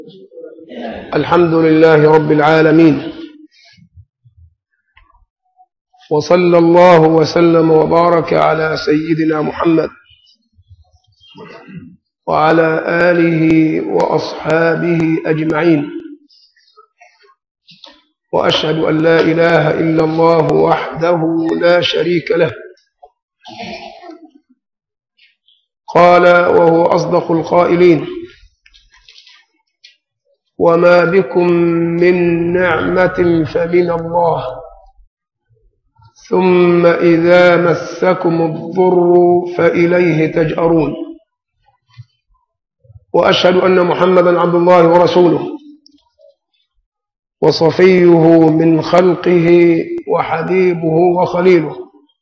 الحمد لله رب العالمين وصلى الله وسلم وبارك على سيدنا محمد وعلى آله وأصحابه أجمعين وأشهد أن لا إله إلا الله وحده لا شريك له قال وهو أصدق القائلين وما بكم من نعمة فمن الله ثم إذا مسكم الضر فإليه تجأرون وأشهد أن محمدا عبد الله ورسوله وصفيه من خلقه وحبيبه وخليله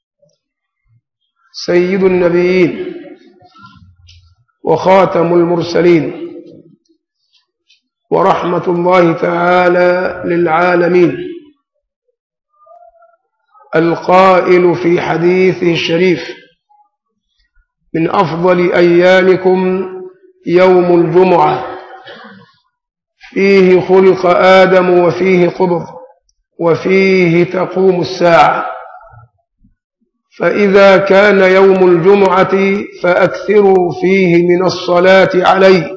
سيد النبيين وخاتم المرسلين ورحمة الله تعالى للعالمين القائل في حديثه الشريف من أفضل أيامكم يوم الجمعة فيه خلق آدم وفيه قبض وفيه تقوم الساعة فإذا كان يوم الجمعة فأكثروا فيه من الصلاة عليه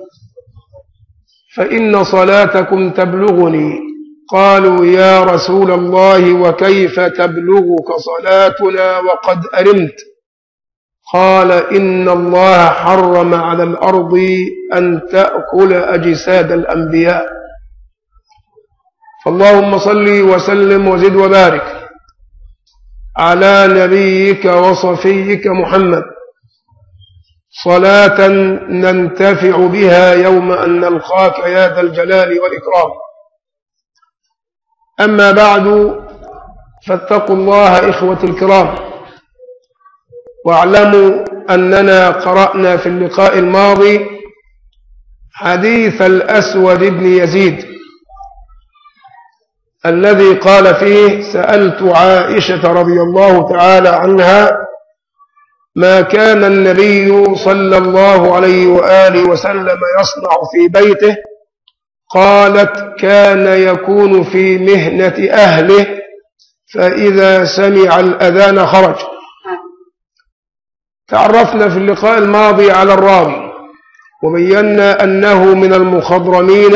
فإن صلاتكم تبلغني قالوا يا رسول الله وكيف تبلغك صلاتنا وقد أرمت قال إن الله حرم على الأرض أن تأكل أجساد الأنبياء فاللهم صل وسلم وزد وبارك على نبيك وصفيك محمد صلاة ننتفع بها يوم أن نلقاك يا ذا الجلال والإكرام أما بعد فاتقوا الله إخوة الكرام واعلموا أننا قرأنا في اللقاء الماضي حديث الأسود بن يزيد الذي قال فيه سألت عائشة رضي الله تعالى عنها ما كان النبي صلى الله عليه وآله وسلم يصنع في بيته قالت كان يكون في مهنة أهله فإذا سمع الأذان خرج تعرفنا في اللقاء الماضي على الراوي وبينا أنه من المخضرمين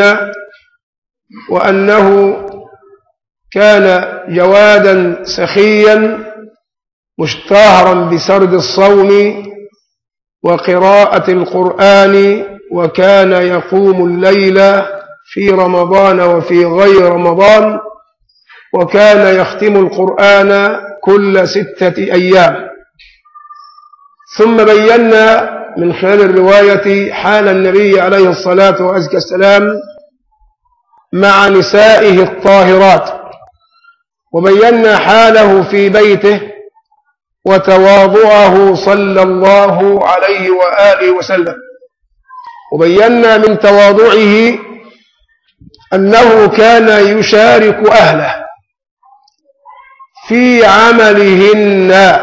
وأنه كان جوادا سخيا مشتهرا بسرد الصوم وقراءة القرآن وكان يقوم الليل في رمضان وفي غير رمضان وكان يختم القرآن كل ستة أيام ثم بينا من خلال الرواية حال النبي عليه الصلاة وأزكى السلام مع نسائه الطاهرات وبينا حاله في بيته وتواضعه صلى الله عليه وآله وسلم وبينا من تواضعه أنه كان يشارك أهله في عملهن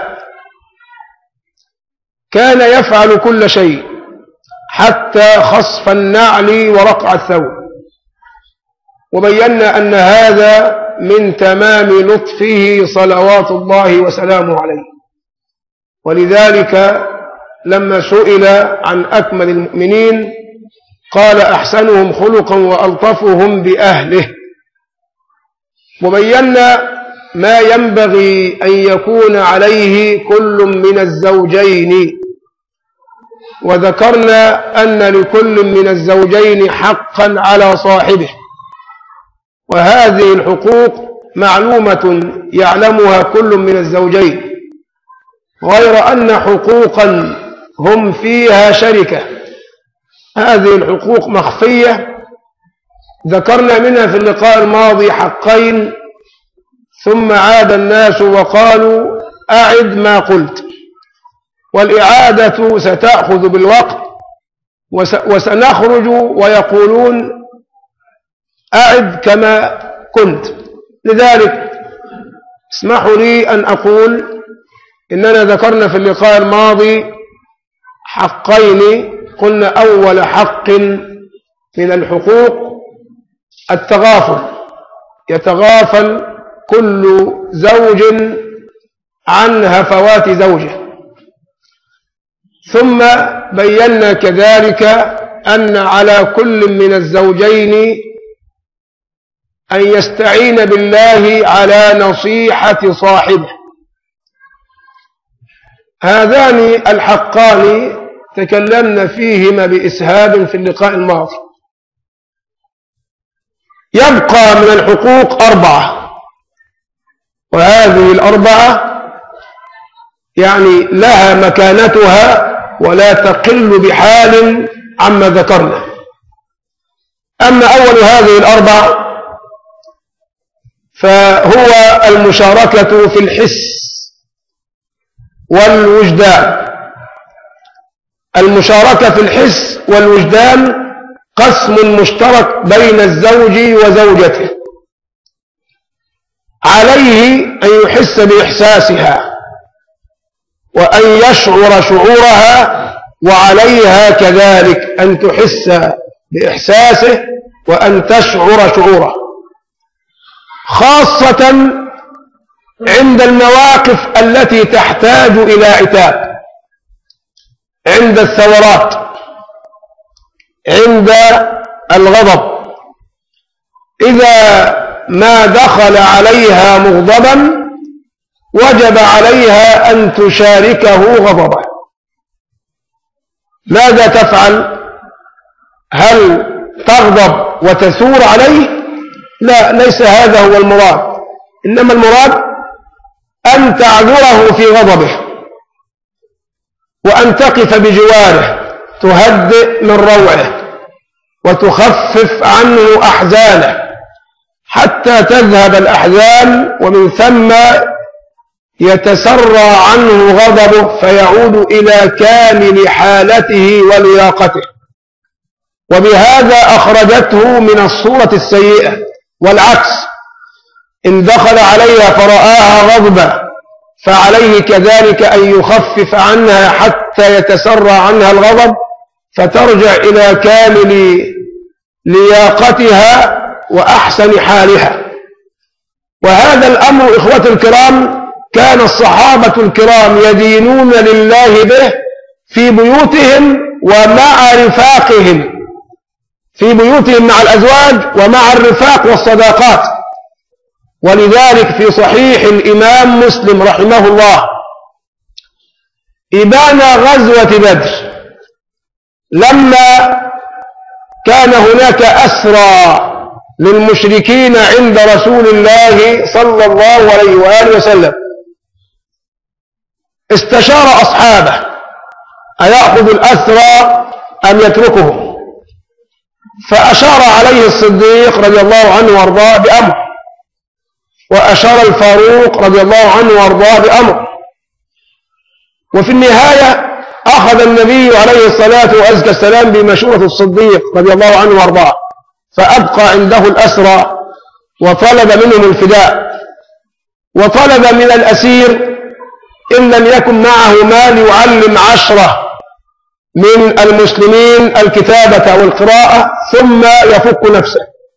كان يفعل كل شيء حتى خصف النعل ورقع الثوب وبينا أن هذا من تمام لطفه صلوات الله وسلامه عليه ولذلك لما سئل عن أكمل المؤمنين قال أحسنهم خلقا وألطفهم بأهله وبينا ما ينبغي أن يكون عليه كل من الزوجين وذكرنا أن لكل من الزوجين حقا على صاحبه وهذه الحقوق معلومة يعلمها كل من الزوجين غير أن حقوقا هم فيها شركة هذه الحقوق مخفية ذكرنا منها في اللقاء الماضي حقين ثم عاد الناس وقالوا أعد ما قلت والإعادة ستأخذ بالوقت وسنخرج ويقولون أعد كما كنت لذلك اسمحوا لي أن أقول إننا ذكرنا في اللقاء الماضي حقين قلنا أول حق من الحقوق التغافل يتغافل كل زوج عن هفوات زوجه ثم بينا كذلك أن على كل من الزوجين أن يستعين بالله على نصيحة صاحبه هذان الحقان تكلمنا فيهما بإسهاب في اللقاء الماضي يبقى من الحقوق أربعة وهذه الأربعة يعني لها مكانتها ولا تقل بحال عما ذكرنا أما أول هذه الأربع فهو المشاركة في الحس والوجدان المشاركة في الحس والوجدان قسم مشترك بين الزوج وزوجته عليه أن يحس بإحساسها وأن يشعر شعورها وعليها كذلك أن تحس بإحساسه وأن تشعر شعوره خاصة عند المواقف التي تحتاج إلى عتاب عند الثورات عند الغضب إذا ما دخل عليها مغضبا وجب عليها أن تشاركه غضبه ماذا تفعل هل تغضب وتثور عليه لا ليس هذا هو المراد إنما المراد أن تعذره في غضبه وأن تقف بجواره تهدئ من روعه وتخفف عنه أحزانه حتى تذهب الأحزان ومن ثم يتسرى عنه غضبه فيعود إلى كامل حالته ولياقته وبهذا أخرجته من الصورة السيئة والعكس إن دخل عليها فرآها غضبا فعليه كذلك أن يخفف عنها حتى يتسرى عنها الغضب فترجع إلى كامل لياقتها وأحسن حالها وهذا الأمر إخوة الكرام كان الصحابة الكرام يدينون لله به في بيوتهم ومع رفاقهم في بيوتهم مع الأزواج ومع الرفاق والصداقات ولذلك في صحيح الإمام مسلم رحمه الله إبان غزوة بدر لما كان هناك أسرى للمشركين عند رسول الله صلى الله عليه وآله وسلم استشار أصحابه أيأخذ الأسرى أم يتركهم فأشار عليه الصديق رضي الله عنه وارضاه بأمر وأشار الفاروق رضي الله عنه وارضاه بأمر وفي النهاية أخذ النبي عليه الصلاة وأزكى السلام بمشورة الصديق رضي الله عنه وارضاه فأبقى عنده الأسرى وطلب منهم الفداء وطلب من الأسير إن لم يكن معه مال يعلم عشرة من المسلمين الكتابة والقراءة ثم يفك نفسه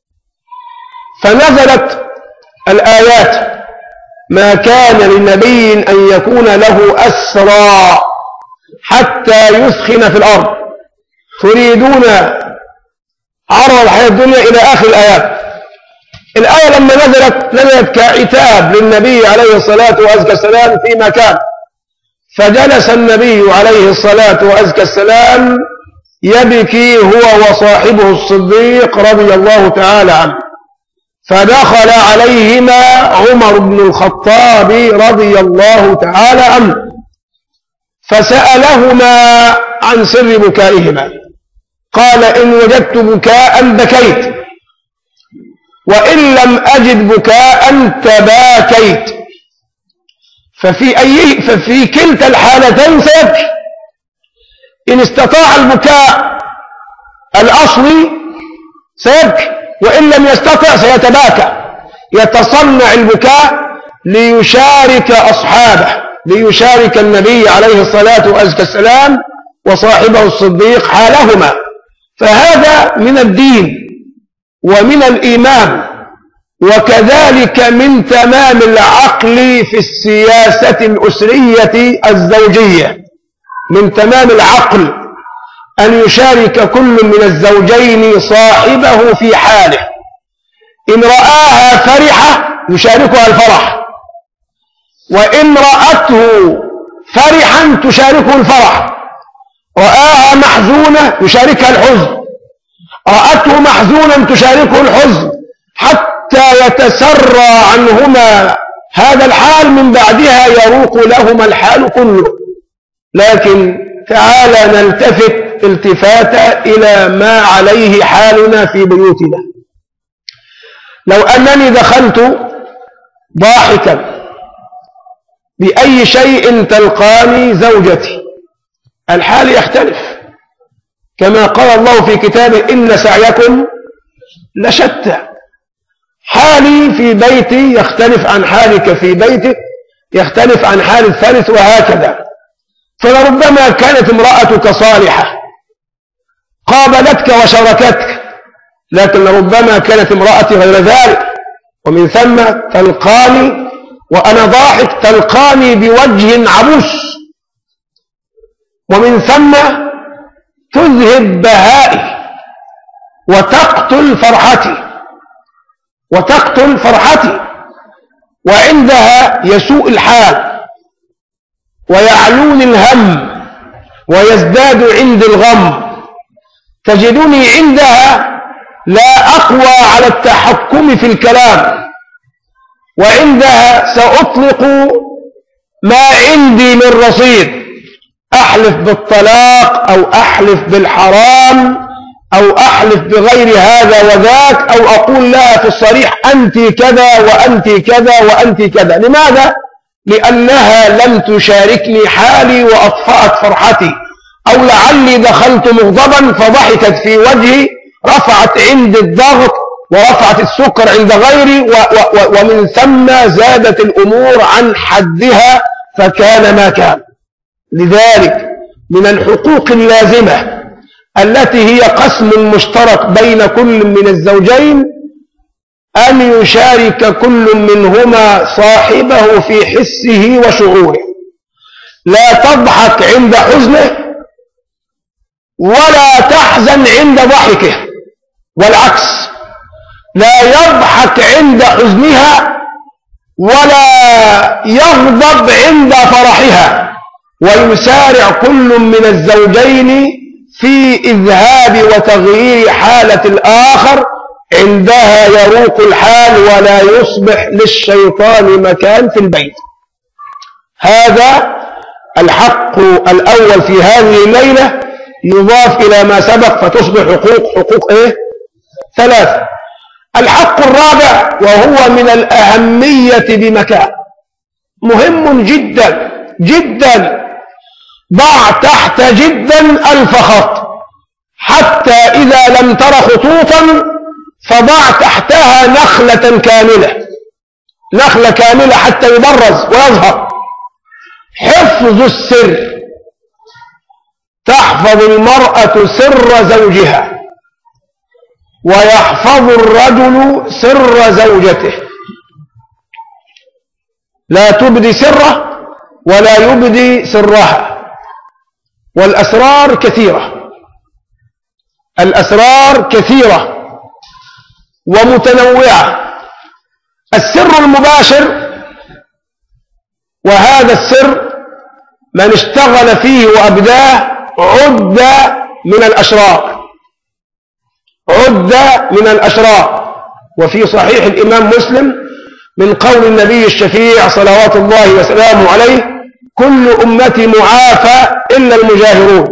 فنزلت الآيات ما كان لنبي أن يكون له أسرى حتى يثخن في الأرض تريدون عرض الحياة الدنيا إلى آخر الآيات الآية لما نزلت نزلت كعتاب للنبي عليه الصلاة وأزكى السلام في مكان فجلس النبي عليه الصلاة وأزكى السلام يبكي هو وصاحبه الصديق رضي الله تعالى عنه فدخل عليهما عمر بن الخطاب رضي الله تعالى عنه فسألهما عن سر بكائهما قال إن وجدت بكاء بكيت وإن لم أجد بكاء تباكيت ففي أي ففي كلتا الحالتين سيبكي إن استطاع البكاء الأصلي سيبكي وإن لم يستطع سيتباكى يتصنع البكاء ليشارك أصحابه ليشارك النبي عليه الصلاة والسلام وصاحبه الصديق حالهما فهذا من الدين ومن الإيمان وكذلك من تمام العقل في السياسة الأسرية الزوجية من تمام العقل أن يشارك كل من الزوجين صاحبه في حاله إن رآها فرحة يشاركها الفرح وإن رأته فرحا تشاركه الفرح رآها محزونة يشاركها الحزن رأته محزونا تشاركه الحزن حتى يتسرى عنهما هذا الحال من بعدها يروق لهما الحال كله لكن تعالى نلتفت التفاتا إلى ما عليه حالنا في بيوتنا لو أنني دخلت ضاحكا بأي شيء تلقاني زوجتي الحال يختلف كما قال الله في كتابه إن سعيكم لشتى حالي في بيتي يختلف عن حالك في بيتك يختلف عن حال الثالث وهكذا فلربما كانت امرأتك صالحة قابلتك وشاركتك لكن لربما كانت امرأتي غير ذلك ومن ثم تلقاني وأنا ضاحك تلقاني بوجه عبوس ومن ثم تذهب بهائي وتقتل فرحتي وتقتل فرحتي وعندها يسوء الحال ويعلون الهم ويزداد عندي الغم تجدني عندها لا أقوى على التحكم في الكلام وعندها سأطلق ما عندي من رصيد أحلف بالطلاق أو أحلف بالحرام أو أحلف بغير هذا وذاك أو أقول لها في الصريح أنت كذا وأنت كذا وأنت كذا لماذا؟ لأنها لم تشاركني حالي وأطفأت فرحتي أو لعلي دخلت مغضبا فضحكت في وجهي رفعت عندي الضغط ورفعت السكر عند غيري و و ومن ثم زادت الأمور عن حدها فكان ما كان لذلك من الحقوق اللازمة التي هي قسم مشترك بين كل من الزوجين أن يشارك كل منهما صاحبه في حسه وشعوره لا تضحك عند حزنه ولا تحزن عند ضحكه والعكس لا يضحك عند حزنها ولا يغضب عند فرحها ويسارع كل من الزوجين في إذهاب وتغيير حالة الآخر عندها يروق الحال ولا يصبح للشيطان مكان في البيت هذا الحق الأول في هذه الليلة يضاف إلى ما سبق فتصبح حقوق حقوق إيه ثلاثة الحق الرابع وهو من الأهمية بمكان مهم جدا جدا ضع تحت جدا ألف خط حتى إذا لم تر خطوطا فضع تحتها نخلة كاملة نخلة كاملة حتى يبرز ويظهر حفظ السر تحفظ المرأة سر زوجها ويحفظ الرجل سر زوجته لا تبدي سره ولا يبدي سرها والأسرار كثيرة الأسرار كثيرة ومتنوعة السر المباشر وهذا السر من اشتغل فيه وأبداه عد من الأشرار عد من الأشرار وفي صحيح الإمام مسلم من قول النبي الشفيع صلوات الله وسلامه عليه كل أمتي معافى إلا المجاهرون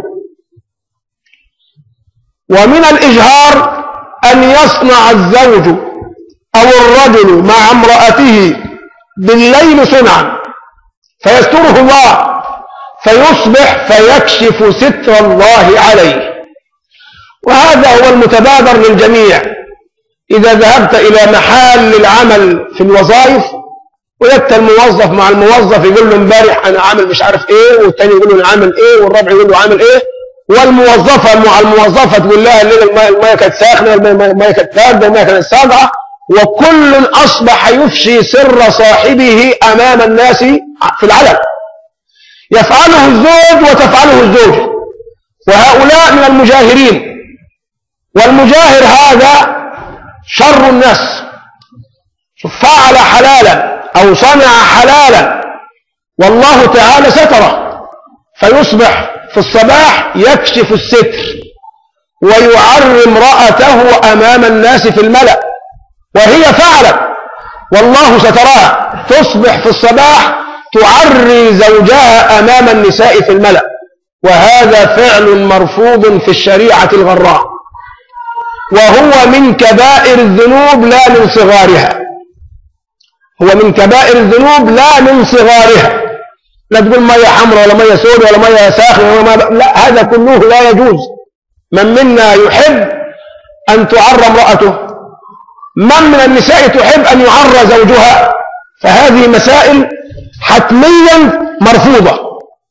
ومن الإجهار أن يصنع الزوج أو الرجل مع امرأته بالليل صنعا فيستره الله فيصبح فيكشف ستر الله عليه وهذا هو المتبادر للجميع إذا ذهبت إلى محال العمل في الوظائف ويبت الموظف مع الموظف يقول له امبارح انا عامل مش عارف ايه والتاني يقول له انا عامل ايه والرابع يقول له عامل ايه والموظفة مع الموظفة تقول لها الليلة المية المية كانت ساخنة المية المية كانت باردة المية كانت ساقعة وكل أصبح يفشي سر صاحبه أمام الناس في العلن يفعله الزوج وتفعله الزوجة وهؤلاء من المجاهرين والمجاهر هذا شر الناس فعل حلالا أو صنع حلالا والله تعالى ستره فيصبح في الصباح يكشف الستر ويعري امرأته أمام الناس في الملأ وهي فعلت والله ستراها تصبح في الصباح تعري زوجها أمام النساء في الملأ وهذا فعل مرفوض في الشريعة الغراء وهو من كبائر الذنوب لا من صغارها هو من كبائر الذنوب لا من صغارها لا تقول مية حمراء ولا مية سوداء ولا مية ساخنة ولا مية لا هذا كله لا يجوز من منا يحب أن تعر امرأته من من النساء تحب أن يعر زوجها فهذه مسائل حتميا مرفوضة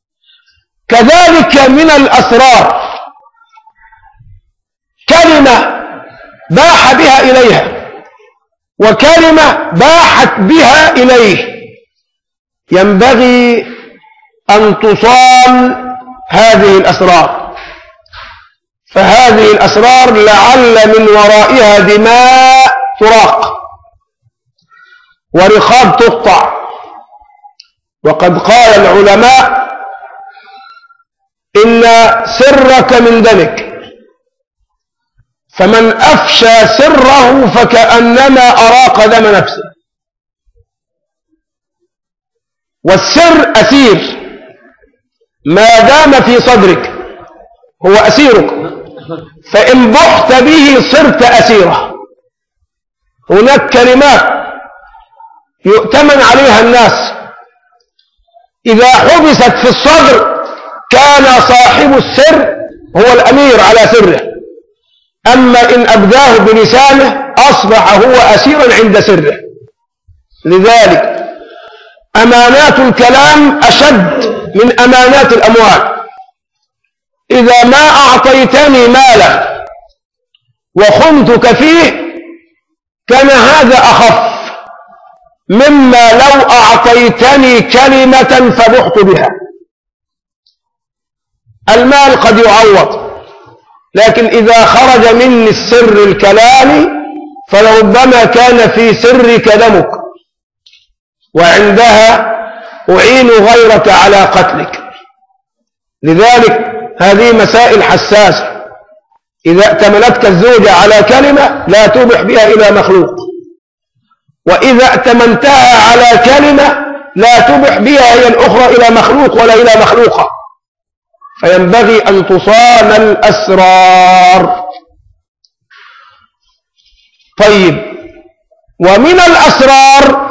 كذلك من الأسرار كلمة باح بها إليها وكلمة باحت بها إليه ينبغي أن تصال هذه الأسرار فهذه الأسرار لعل من ورائها دماء تراق ورقاب تقطع وقد قال العلماء إن سرك من دمك فمن أفشى سره فكأنما أراق دم نفسه والسر أسير ما دام في صدرك هو أسيرك فإن بحت به صرت أسيره هناك كلمات يؤتمن عليها الناس إذا حبست في الصدر كان صاحب السر هو الأمير على سره أما إن أبداه بلسانه أصبح هو أسيرا عند سره لذلك أمانات الكلام أشد من أمانات الأموال إذا ما أعطيتني مالا وخنتك فيه كان هذا أخف مما لو أعطيتني كلمة فبحت بها المال قد يعوض لكن إذا خرج مني السر الكلامي فلربما كان في سرك دمك وعندها أعين غيرك على قتلك لذلك هذه مسائل حساسة إذا ائتمنتك الزوجة على كلمة لا تبح بها إلى مخلوق وإذا ائتمنتها على كلمة لا تبح بها هي الأخرى إلى مخلوق ولا إلى مخلوقة فينبغي أن تصان الأسرار طيب ومن الأسرار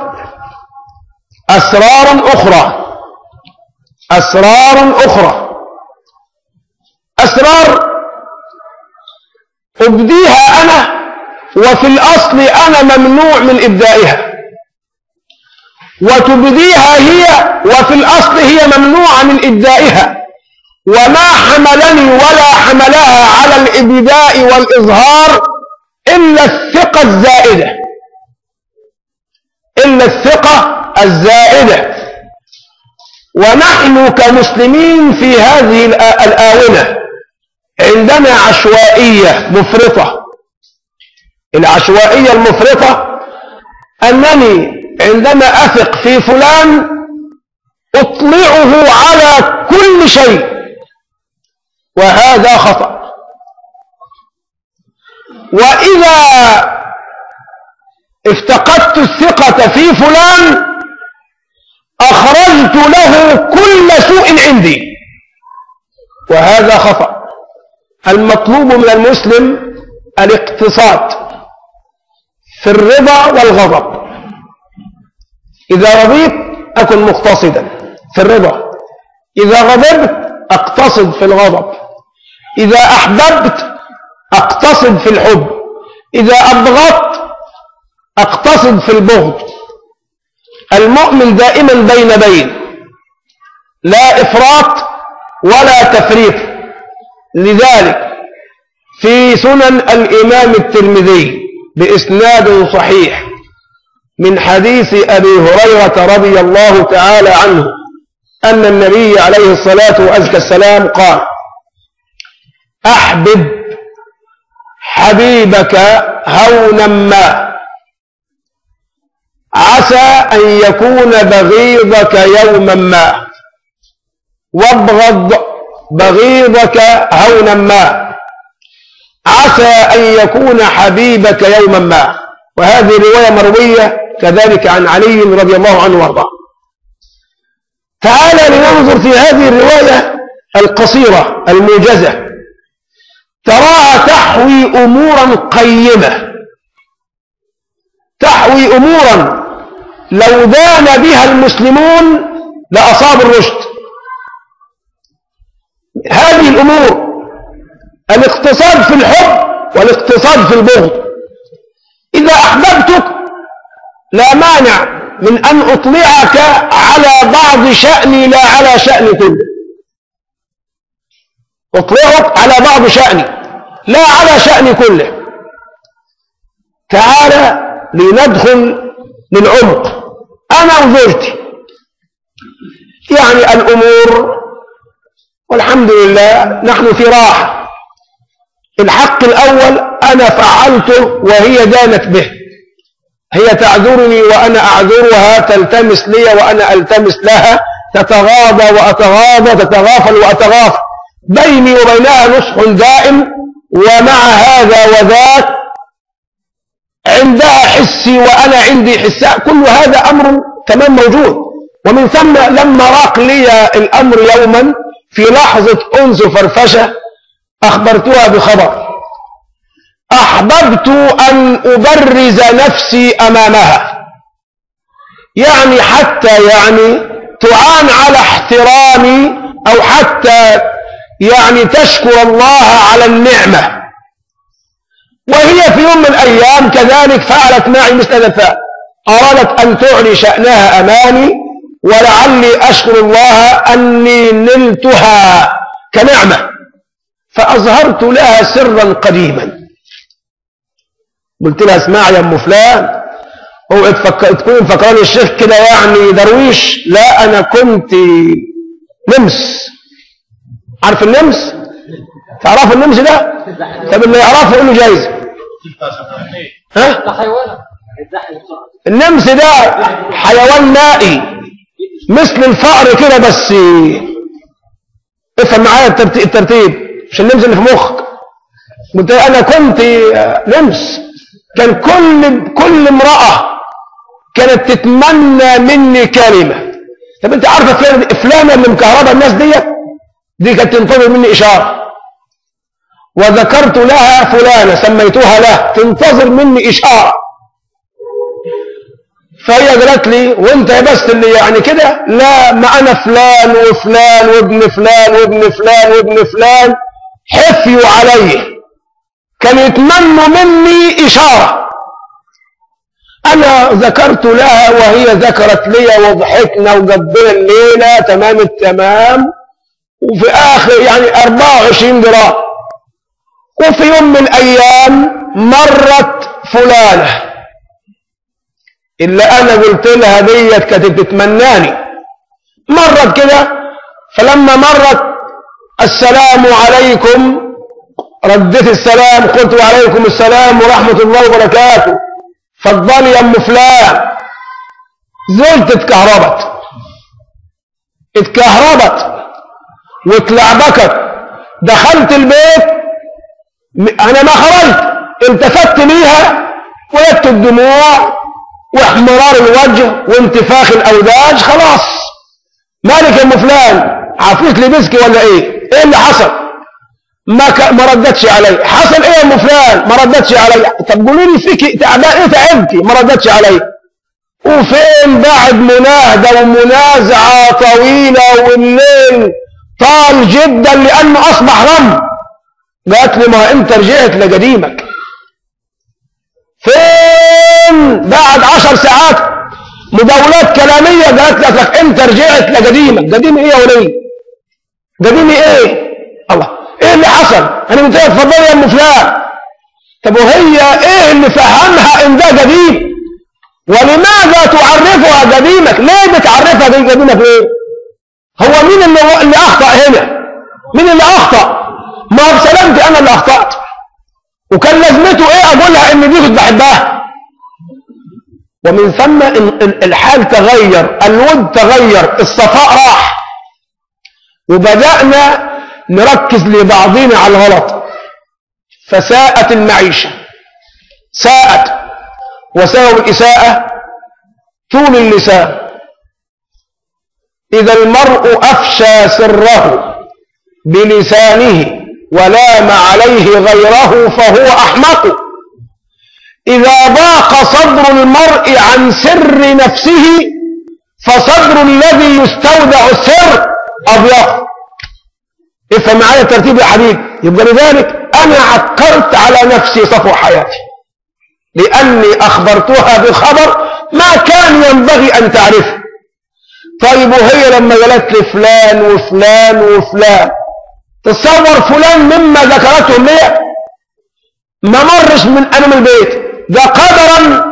أسرار أخرى أسرار أخرى أسرار أبديها أنا وفي الأصل أنا ممنوع من إبدائها وتبديها هي وفي الأصل هي ممنوعة من إبدائها وما حملني ولا حملها على الإبداء والإظهار إلا الثقة الزائدة إلا الثقة الزائدة ونحن كمسلمين في هذه الآونة عندنا عشوائية مفرطة العشوائية المفرطة أنني عندما أثق في فلان أطلعه على كل شيء وهذا خطأ وإذا افتقدت الثقة في فلان أخرجت له كل سوء عندي وهذا خطأ المطلوب من المسلم الاقتصاد في الرضا والغضب إذا رضيت أكن مقتصدا في الرضا إذا غضبت أقتصد في الغضب إذا أحببت أقتصد في الحب إذا أبغضت أقتصد في البغض المؤمن دائما بين بين لا إفراط ولا تفريط لذلك في سنن الإمام الترمذي بإسناد صحيح من حديث أبي هريرة رضي الله تعالى عنه أن النبي عليه الصلاة والسلام قال أحبب حبيبك هونا ما عسى أن يكون بغيضك يوما ما وابغض بغيضك هونا ما عسى أن يكون حبيبك يوما ما وهذه رواية مروية كذلك عن علي رضي الله عنه وارضاه تعالى لننظر في هذه الرواية القصيرة الموجزة تراها تحوي أمورا قيمة تحوي أمورا لو دان بها المسلمون لأصاب الرشد هذه الأمور الاقتصاد في الحب والاقتصاد في البغض إذا أحببتك لا مانع من أن أطلعك على بعض شأني لا على شأن كله أطلعك على بعض شأني لا على شأن كله تعال لندخل للعمق أنا وزوجتي يعني الأمور والحمد لله نحن في راحة الحق الأول أنا فعلته وهي دانت به هي تعذرني وأنا أعذرها تلتمس لي وأنا ألتمس لها تتغاضى وأتغاضى تتغافل وأتغافل بيني وبينها نصح دائم ومع هذا وذاك عندها حسي وأنا عندي حساء كل هذا أمر تمام موجود ومن ثم لما راق لي الأمر يوما في لحظة أنس فرفشة أخبرتها بخبر أحببت أن أبرز نفسي أمامها يعني حتى يعني تعان على احترامي أو حتى يعني تشكر الله على النعمة وهي في يوم من الأيام كذلك فعلت معي مثل ذلك أرادت أن تعلي شأنها أمامي ولعلي أشكر الله أني نلتها كنعمة فأظهرت لها سرا قديما قلت لها اسمع يا ام فلان هو تفك... تكون فكران الشيخ كده يعني درويش لا انا كنت نمس عارف النمس تعرف النمس ده طب اللي يعرفه يقول له جايزه ها النمس ده حيوان مائي مثل الفأر كده بس افهم معايا الترتيب مش النمس اللي في مخك قلت انا كنت نمس كان كل كل امرأة كانت تتمنى مني كلمة طب انت عارفة فلانة فلانة اللي مكهربة الناس ديت دي كانت تنتظر مني إشارة وذكرت لها فلانة سميتها له تنتظر مني إشارة فهي قالت لي وانت بس اللي يعني كده لا معنا فلان وفلان وابن فلان وابن فلان وابن فلان حفيوا عليه كانوا يتمنوا مني إشارة أنا ذكرت لها وهي ذكرت لي وضحكنا وقضينا الليلة تمام التمام وفي آخر يعني 24 جرام وفي يوم من الأيام مرت فلانة إلا أنا قلت لها ديت كانت بتتمناني مرت كده فلما مرت السلام عليكم رديت السلام قلت وعليكم السلام ورحمة الله وبركاته فضلي يا ام فلان زلت اتكهربت اتكهربت واتلعبكت دخلت البيت انا ما خرجت التفت ليها وجدت الدموع واحمرار الوجه وانتفاخ الاوداج خلاص مالك يا ام فلان عفوت لي بسكي ولا ايه ايه اللي حصل ما ك... ما ردتش علي حصل ايه يا ام فلان ما ردتش علي طب قولوا لي فيك تعبان ايه تعبتي ما ردتش علي وفين بعد مناهده ومنازعه طويله والليل طال جدا لانه اصبح غم قالت لي ما انت رجعت لقديمك فين بعد عشر ساعات مداولات كلاميه قالت لك انت رجعت لقديمك قديم ايه يا ولي قديمي ايه الله ايه اللي اللي حصل انا قلت لها اتفضلي يا ام فلان طب وهي ايه اللي فهمها ان ده قديم ولماذا تعرفها قديمك ليه بتعرفها قديمك ليه هو مين اللي, اللي اخطأ هنا مين اللي اخطأ ما هو بسلامتي انا اللي اخطأت وكان لازمته ايه اقولها ان دي كنت بحبها ومن ثم الحال تغير الود تغير الصفاء راح وبدأنا نركز لبعضنا على الغلط فساءت المعيشة ساءت وسبب الإساءة طول اللسان إذا المرء أفشى سره بلسانه ولام عليه غيره فهو أحمق إذا ضاق صدر المرء عن سر نفسه فصدر الذي يستودع السر أضيق افهم معايا الترتيب يا حبيبي يبقى لذلك أنا عكرت على نفسي صفو حياتي لأني أخبرتها بخبر ما كان ينبغي أن تعرفه طيب وهي لما قالت لي فلان وفلان وفلان تصور فلان مما ذكرتهم لي ما مرش من أنا من البيت ده قدرا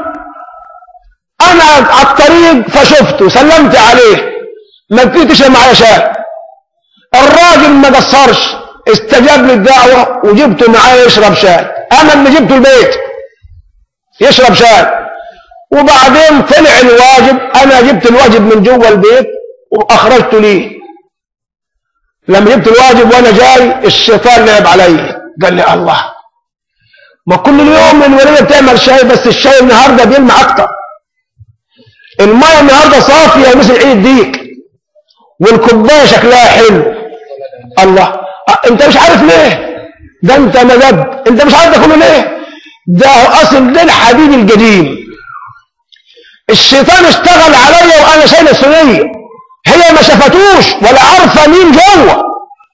أنا على الطريق فشفته سلمت عليه ما لقيتش معايا شاي الراجل ما قصرش استجاب للدعوة وجبته معايا يشرب شاي أنا اللي جبته البيت يشرب شاي وبعدين طلع الواجب أنا جبت الواجب من جوا البيت وأخرجته ليه لما جبت الواجب وأنا جاي الشيطان لعب علي قال لي الله ما كل اليوم الولية بتعمل شاي بس الشاي النهاردة بيلمع أكتر المية النهاردة صافية مثل عيد ديك والكوباية شكلها حلو الله انت مش عارف ليه ده انت مدد انت مش عارف ده كله ليه ده اصل ده الحبيب القديم الشيطان اشتغل عليا وانا شايل الصينيه هي ما شافتوش ولا عارفه مين جوه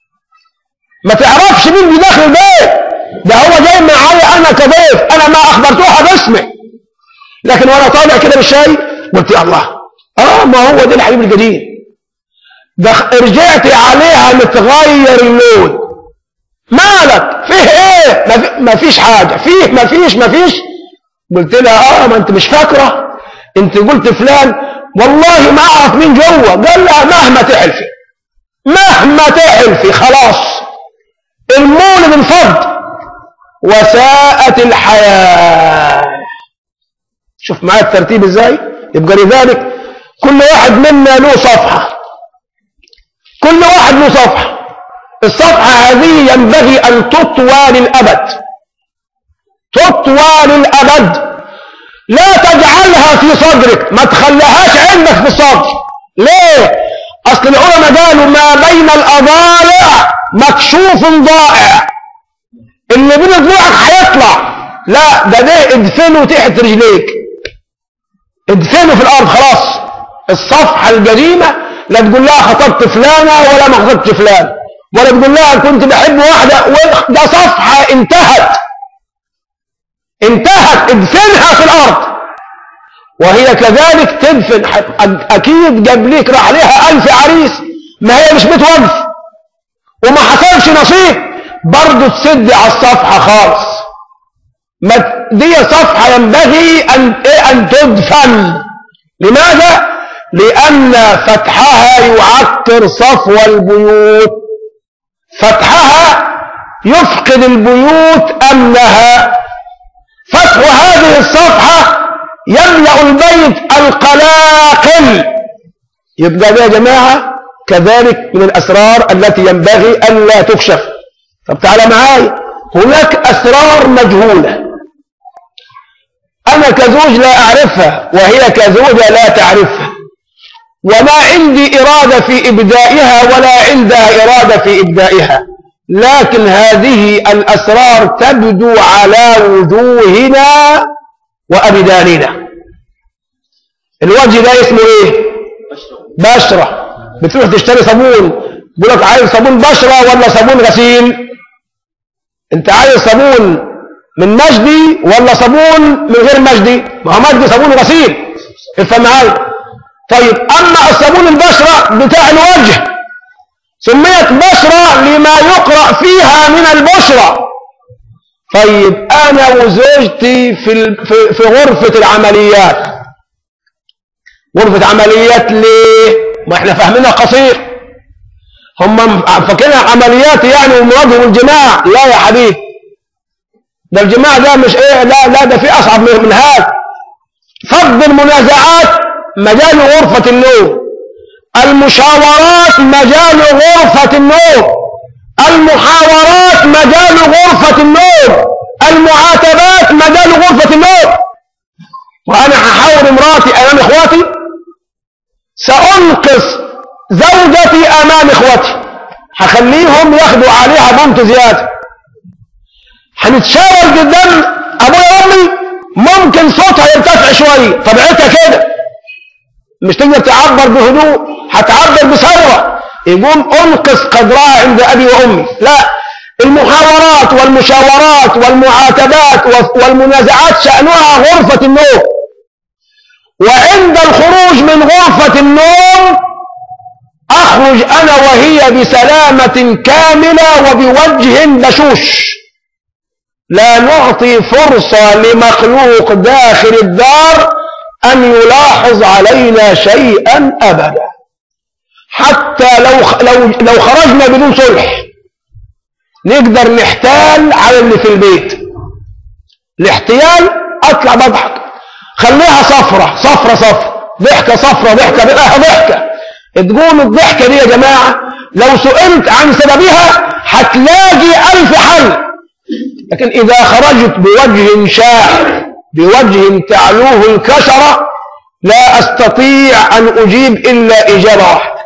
ما تعرفش مين بداخل البيت ده هو جاي معايا انا كضيف انا ما اخبرتوها باسمي لكن وانا طالع كده بالشاي قلت يا الله اه ما هو ده الحبيب القديم ده رجعت عليها متغير اللون مالك فيه ايه ما فيش حاجه فيه ما فيش ما فيش قلت لها اه ما انت مش فاكره انت قلت فلان والله ما اعرف مين جوه قال لها مهما تحلفي مهما تحلفي خلاص المولد انفض وساءت الحياة شوف معايا الترتيب ازاي يبقى لذلك كل واحد منا له صفحة كل واحد له صفحة الصفحة هذه ينبغي أن تطوى للأبد تطوى للأبد لا تجعلها في صدرك ما تخليهاش عندك في الصدر ليه أصل العلماء قالوا ما بين الأضالع مكشوف ضائع اللي بين ضلوعك هيطلع لا ده ده ادفنه تحت رجليك ادفنه في الارض خلاص الصفحة القديمة لا تقول لها خطبت فلانة ولا ما خطبت فلان ولا تقول لها كنت بحب واحدة ده صفحة انتهت انتهت ادفنها في الارض وهي كذلك تدفن اكيد جاب ليك راح عليها الف عريس ما هي مش بتوقف وما حصلش نصيب برضه تسد على الصفحة خالص ما دي صفحة ينبغي أن, إيه أن تدفن لماذا؟ لأن فتحها يعكر صفو البيوت فتحها يفقد البيوت أمنها فتح هذه الصفحة يملأ البيت القلاقل يبقى ده يا جماعة كذلك من الأسرار التي ينبغي أن لا تكشف طب تعالى معايا هناك أسرار مجهولة أنا كزوج لا أعرفها وهي كزوجة لا تعرفها وما عندي إرادة في إبدائها ولا عندها إرادة في إبدائها لكن هذه الأسرار تبدو على وجوهنا وأبداننا الوجه ده اسمه إيه بشرة بتروح تشتري صابون بيقول لك عايز صابون بشرة ولا صابون غسيل انت عايز صابون من مجدي ولا صابون من غير مجدي ما هو مجدي صابون غسيل افهم معايا طيب اما الصابون البشرة بتاع الوجه سميت بشرة لما يقرأ فيها من البشرة طيب أنا وزوجتي في, ال- في, في غرفة العمليات غرفة عمليات ليه؟ ما احنا فاهمينها قصير هم فاكرينها عمليات يعني ومواجهة والجماع لا يا حبيبي ده الجماع ده مش ايه لا لا ده في اصعب من من هذا فض المنازعات مجال غرفة النوم المشاورات مجال غرفة النوم المحاورات مجال غرفة النوم المعاتبات مجال غرفة النوم وأنا هحاور امرأتي أمام إخواتي سأنقص زوجتي أمام إخواتي هخليهم ياخدوا عليها بنت زيادة هنتشاور قدام أبويا وأمي ممكن صوتها يرتفع شوية طبيعتها كده مش تقدر تعبر بهدوء هتعبر بثورة يقوم انقص قدرها عند ابي وامي لا المحاورات والمشاورات والمعاتبات والمنازعات شأنها غرفة النوم وعند الخروج من غرفة النوم اخرج انا وهي بسلامة كاملة وبوجه بشوش لا نعطي فرصة لمخلوق داخل الدار أن يلاحظ علينا شيئا أبدا حتى لو لو لو خرجنا بدون صلح نقدر نحتال على اللي في البيت الاحتيال اطلع بضحك خليها صفرة صفرة صفرة ضحكة صفرة ضحكة بقى ضحكة تقوم الضحكة دي يا جماعة لو سئلت عن سببها هتلاقي ألف حل لكن إذا خرجت بوجه شاح بوجه تعلوه الكشرة لا أستطيع أن أجيب إلا إجابة واحدة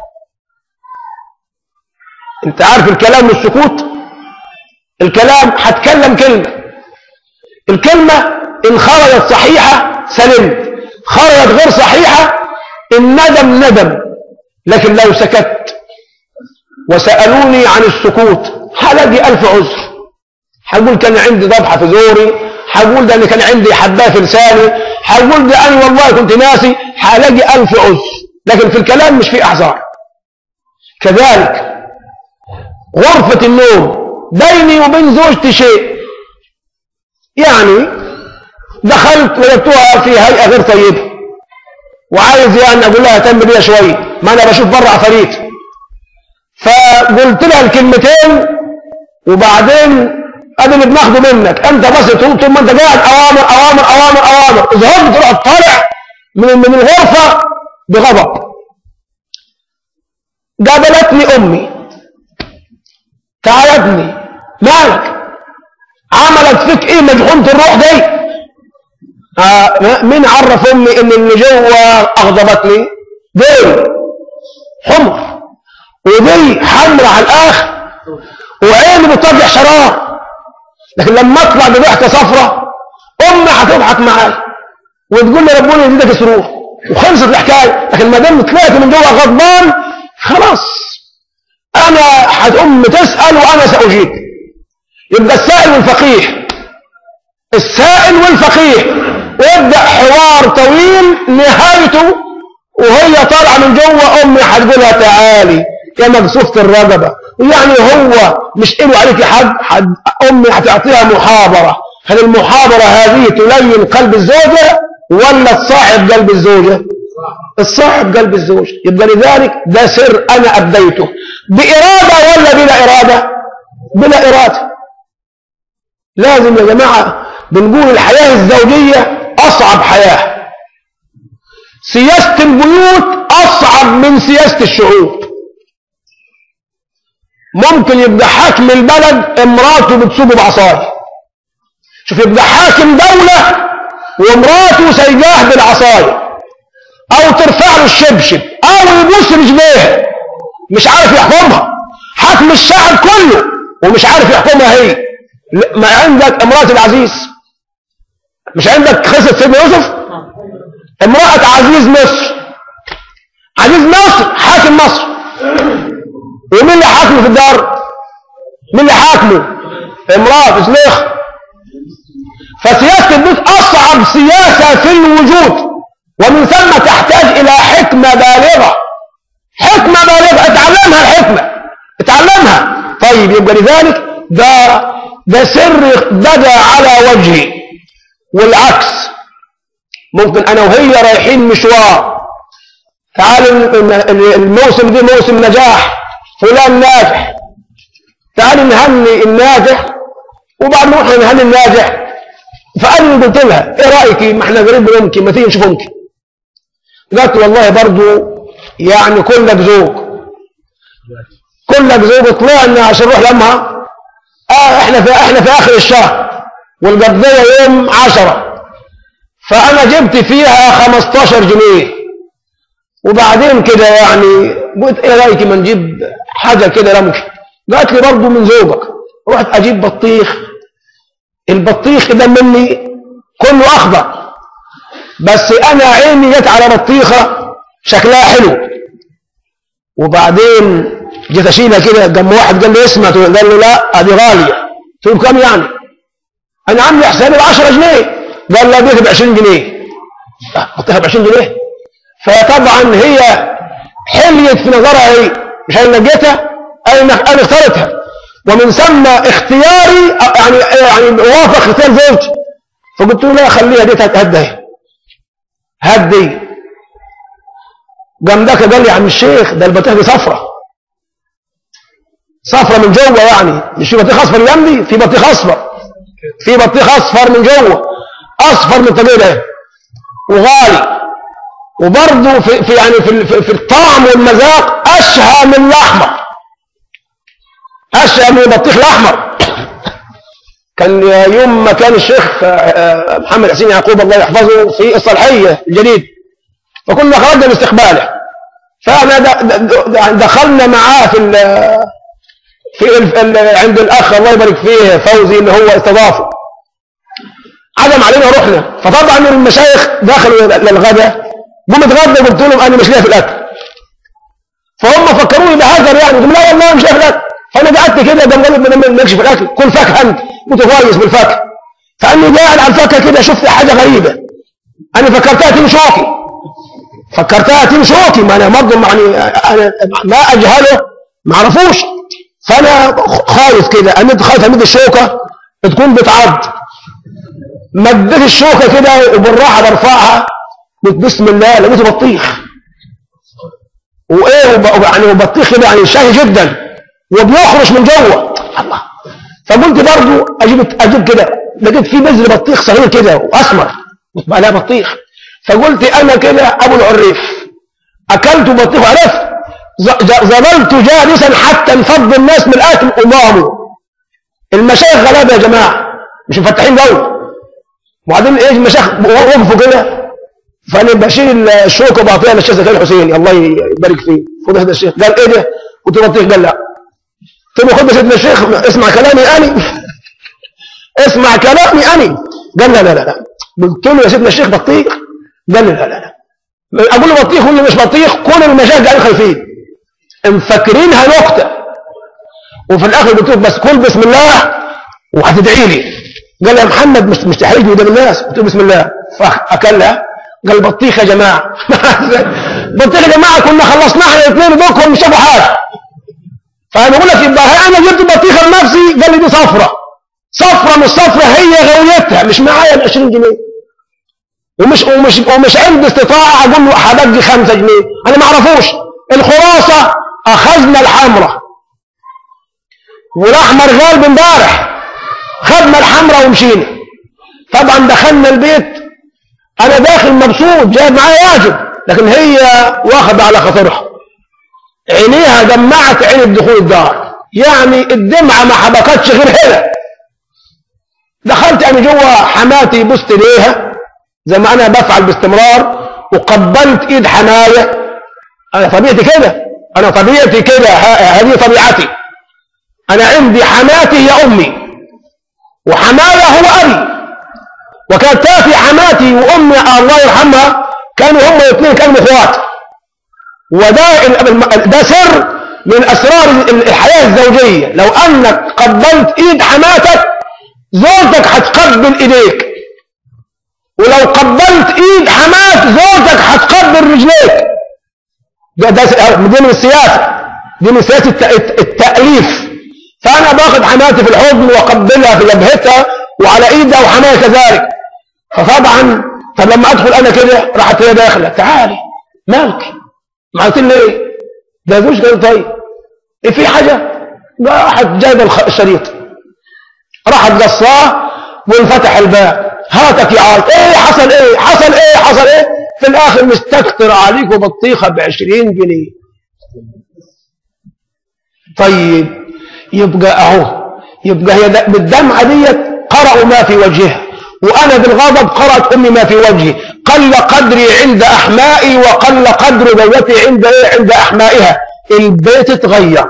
أنت عارف الكلام والسكوت الكلام هتكلم كلمة الكلمة إن خرجت صحيحة سلمت خرجت غير صحيحة الندم ندم لكن لو سكت وسألوني عن السكوت هلاقي ألف عذر هقول كان عندي ضبحة في زوري هقول ده أنا كان عندي حباية في لساني هقول ده أنا والله كنت ناسي هلاقي ألف عذر لكن في الكلام مش في أحزار كذلك غرفة النوم بيني وبين زوجتي شيء يعني دخلت وجدتها في هيئة غير طيبة وعايز يعني أقول لها اهتم بيها شوية ما أنا بشوف بره عفاريت فقلت لها الكلمتين وبعدين ادي اللي بناخده منك انت بس طول طول ما انت قاعد اوامر اوامر اوامر اوامر ظهرت تروح طالع من من الغرفه بغضب قابلتني امي تعالتني مالك عملت فيك ايه مجحونة الروح دي آه مين عرف امي ان اللي جوه اغضبتني دي حمر ودي حمر على الاخر وعيني بتطلع شرار لكن لما اطلع بضحكه صفرة امي هتضحك معايا وتقول لي ربنا يزيدك سرور وخلصت الحكايه لكن ما دام طلعت من جوه غضبان خلاص انا هتقوم تسال وانا ساجيب يبقى السائل والفقيه السائل والفقيه ويبدا حوار طويل نهايته وهي طالعه من جوه امي هتقولها تعالي يا مكسوفة الرقبة يعني هو مش قلوا عليك حد, حد أمي هتعطيها محاضرة هل المحاضرة هذه تلين قلب الزوجة ولا تصاحب قلب الزوجة الصاحب قلب الزوجة يبقى لذلك ده سر أنا أبديته بإرادة ولا بلا إرادة بلا إرادة لازم يا جماعة بنقول الحياة الزوجية أصعب حياة سياسة البيوت أصعب من سياسة الشعوب ممكن يبقى حاكم البلد امراته بتسوقه بعصايه شوف يبقى حاكم دولة ومراته سيجاه بالعصاية او ترفع له الشبشب او يبوس رجليها مش عارف يحكمها حاكم الشعب كله ومش عارف يحكمها هي ما عندك امرأة العزيز مش عندك قصة سيدنا يوسف امرأة عزيز مصر عزيز مصر حاكم مصر ومين اللي حاكمه في الدار مين اللي حاكمه امرأة سليخ فسياسة البيت أصعب سياسة في الوجود ومن ثم تحتاج إلى حكمة بالغة حكمة بالغة اتعلمها الحكمة يبقى لذلك ده ده سر بدا على وجهي والعكس ممكن انا وهي رايحين مشوار تعال الموسم دي موسم نجاح فلان ناجح تعال نهني الناجح وبعد ما نروح نهني الناجح فانا قلت لها ايه رايك ما احنا قريب من امك ما تيجي نشوف امك قالت والله برضو يعني كلك ذوق كلك ذوق طلعنا عشان نروح لامها اه احنا في احنا في اخر الشهر والقضيه يوم عشرة فانا جبت فيها 15 جنيه وبعدين كده يعني قلت ايه رايك ما نجيب حاجه كده رمش قالت لي برضه من ذوقك رحت اجيب بطيخ البطيخ ده مني كله اخضر بس انا عيني جت على بطيخه شكلها حلو وبعدين جيت اشيلها كده جنب واحد قال لي اسمع قال له لا ادي غاليه قلت له كام يعني انا عامل حسابي ب 10 جنيه قال لا دي ب 20 جنيه حطيها ب 20 جنيه فطبعا هي حليت في نظرها هي مش انا لقيتها انا انا اخترتها ومن ثم اختياري يعني يعني وافق اختيار زوجتي فقلت له لا خليها دي تهدى هدي قام ده قال لي يا عم الشيخ ده البطيخ دي صفرة صفرة من جوه يعني مش في بطيخ اصفر جنبي في بطيخ اصفر في بطيخ اصفر من جوه اصفر من الطبيعه وغالي وبرضه في, في يعني في, في, في الطعم والمذاق اشهى من الاحمر اشهى من البطيخ الاحمر كان يوم ما كان الشيخ محمد حسين يعقوب الله يحفظه في الصالحيه الجديد فكنا خرجنا لاستقباله فاحنا دخلنا معاه في ال في ال عند الاخ الله يبارك فيه فوزي اللي هو استضافه عزم علينا ورحنا فطبعا المشايخ دخلوا للغداء قمت اتغدى قلت لهم انا مش لاقي في الاكل فهم فكروني بهزر يعني قلت لا والله مش لاقي في الاكل فانا قعدت كده قام قالوا ما مالكش في الاكل كل فاكهه انت متفايز بالفاكهه فاني قاعد على الفاكهه كده شفت حاجه غريبه انا فكرتها تيم شوكي فكرتها تيم شوكي ما انا برضه يعني انا ما اجهله ما اعرفوش فانا خايف كده انا خايف امد الشوكه تكون بتعض مديت الشوكه كده وبالراحه برفعها قلت بسم الله لقيته بطيخ وايه يعني بطيخ كده يعني شهي جدا وبيخرج من جوه الله فقلت برضه اجيب اجيب كده لقيت في بذر بطيخ صغير كده واسمر قلت بقى لا بطيخ فقلت انا كده ابو العريف اكلت بطيخ وعرفت ظللت جالسا حتى انفض الناس من الاكل امامه المشايخ غلابه يا جماعه مش مفتحين قوي وبعدين ايه المشايخ وقفوا كده فانا بشيل الشوكه وبعطيها للشيخ زكريا الحسيني الله يبارك فيه خد هذا الشيخ قال ايه ده قلت له بطيخ قال لا قلت له خد يا سيدنا الشيخ اسمع كلامي اني اسمع كلامي اني قال لا لا لا لا قلت له يا سيدنا الشيخ بطيخ قال لي لا لا لا اقول له بطيخ ولا مش بطيخ كل المشايخ قاعدين خايفين مفكرينها نكته وفي الاخر قلت له بس كل بسم الله وهتدعي لي قال يا محمد مش مش تحرجني قدام الناس قلت له بسم الله فاكلها قال بطيخ يا جماعه بطيخ يا جماعه كنا خلصناها احنا الاثنين دول مش شافوا حاجه فانا بقول لك يبقى انا جبت بطيخه لنفسي قال لي دي صفرة صفرة مش صفرة هي غويتها مش معايا ال 20 جنيه ومش ومش ومش عندي استطاعه اقول له هبدي 5 جنيه انا ما اعرفوش الخلاصه اخذنا الحمراء والاحمر غالب امبارح خدنا الحمراء ومشينا طبعا دخلنا البيت انا داخل مبسوط جايب معايا واجب لكن هي واخدة على خاطرها عينيها دمعت عين بدخول الدار يعني الدمعة ما حبكتش غير هنا دخلت انا جوه حماتي بست ليها زي ما انا بفعل باستمرار وقبلت ايد حماية انا طبيعتي كده انا طبيعتي كده هذه طبيعتي انا عندي حماتي هي امي وحماية هو ابي وكانت تاتي حماتي وامي الله يرحمها كانوا هم الاثنين كانوا اخوات وده ده سر من اسرار الحياه الزوجيه لو انك قبلت ايد حماتك زوجتك هتقبل ايديك ولو قبلت ايد حمات زوجتك هتقبل رجليك ده ده دي من السياسه دي من سياسه التاليف ف وانا باخد حماتي في الحضن واقبلها في جبهتها وعلى ايدها وحماية كذلك فطبعا طب لما ادخل انا كده راحت هي داخله تعالي مالك ما قلت لي ايه ده زوج قال طيب ايه في حاجه راحت جايبه الخ- الشريط راحت قصاه وانفتح الباب هاتك يا عاد ايه حصل ايه حصل ايه حصل ايه في الاخر مستكتر عليك بطيخه ب 20 جنيه طيب يبقى اهو يبقى هي ده- بالدمعه ديت قرأوا ما في وجهها وانا بالغضب قرأت امي ما في وجهي قل قدري عند احمائي وقل قدر زوجتي عند ايه عند احمائها البيت اتغير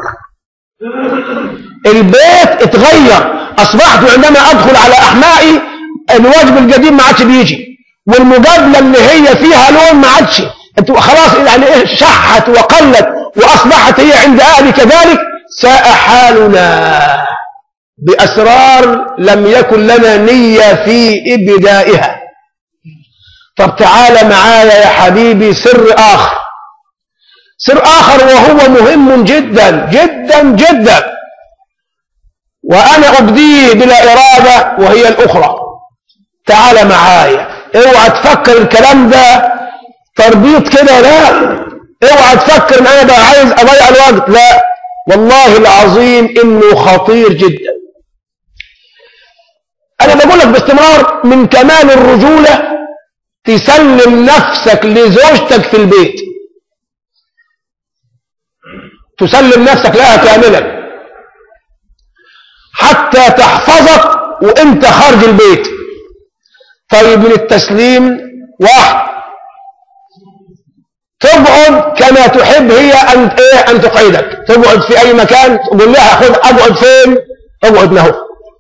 البيت اتغير اصبحت عندما ادخل على احمائي الواجب القديم ما عادش بيجي والمقابله اللي هي فيها لون ما عادش انتوا خلاص يعني ايه شحت وقلت واصبحت هي عند اهلي كذلك ساء حالنا باسرار لم يكن لنا نيه في ابدائها طب تعال معايا يا حبيبي سر اخر سر اخر وهو مهم جدا جدا جدا وأنا أبديه بلا إرادة وهي الأخرى تعال معايا اوعى تفكر الكلام ده تربيط كده لا اوعى تفكر ان انا بقى عايز اضيع الوقت لا والله العظيم انه خطير جدا انا بقول لك باستمرار من كمال الرجولة تسلم نفسك لزوجتك في البيت تسلم نفسك لها كاملا حتى تحفظك وانت خارج البيت طيب من التسليم واحد تقعد كما تحب هي ان ايه ان تقعدك تقعد في اي مكان تقول لها خد اقعد فين اقعد له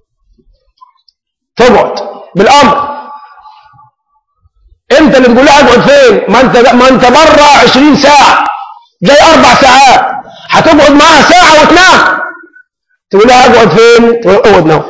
تقعد بالامر انت اللي تقول لها اقعد فين ما انت ما انت بره 20 ساعه جاي اربع ساعات هتقعد معاها ساعه وتنام تقول لها اقعد فين تقول اقعد نوم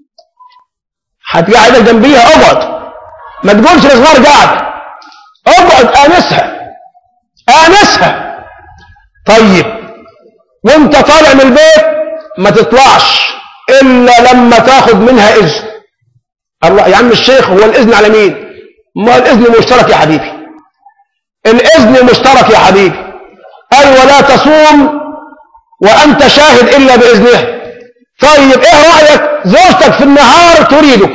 هتقعدك جنبيها اقعد ما تقولش لصغار قاعد اقعد انسها انسها طيب وانت طالع من البيت ما تطلعش الا لما تاخد منها اذن الله يا عم الشيخ هو الاذن على مين ما الاذن مشترك يا حبيبي الاذن مشترك يا حبيبي ايوه لا تصوم وانت شاهد الا باذنها طيب ايه رأيك زوجتك في النهار تريدك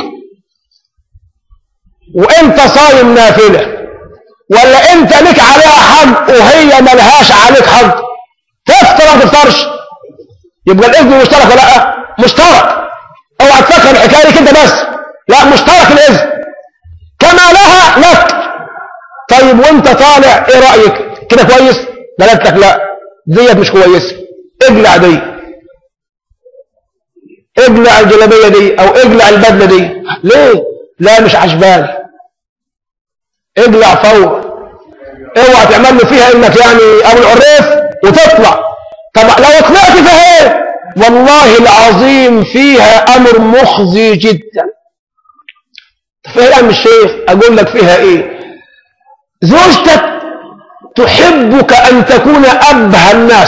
وانت صايم نافلة ولا انت لك عليها حق وهي ملهاش عليك حق تفطر ما تفطرش يبقى الاذن مشترك ولا لا مشترك اوعى تفكر الحكايه لك انت بس لا مشترك الاذن كما لها لك طيب وانت طالع ايه رايك كده كويس قالت لك لا ديت مش كويسه اقلع دي اقلع الجلابيه دي او اقلع البدله دي ليه لا مش عجباني اقلع فورا اوعى تعمل له فيها انك يعني ابو العريف وتطلع طب لو طلعت فيها ايه والله العظيم فيها امر مخزي جدا فيها يا عم الشيخ اقول لك فيها ايه زوجتك تحبك ان تكون ابهى الناس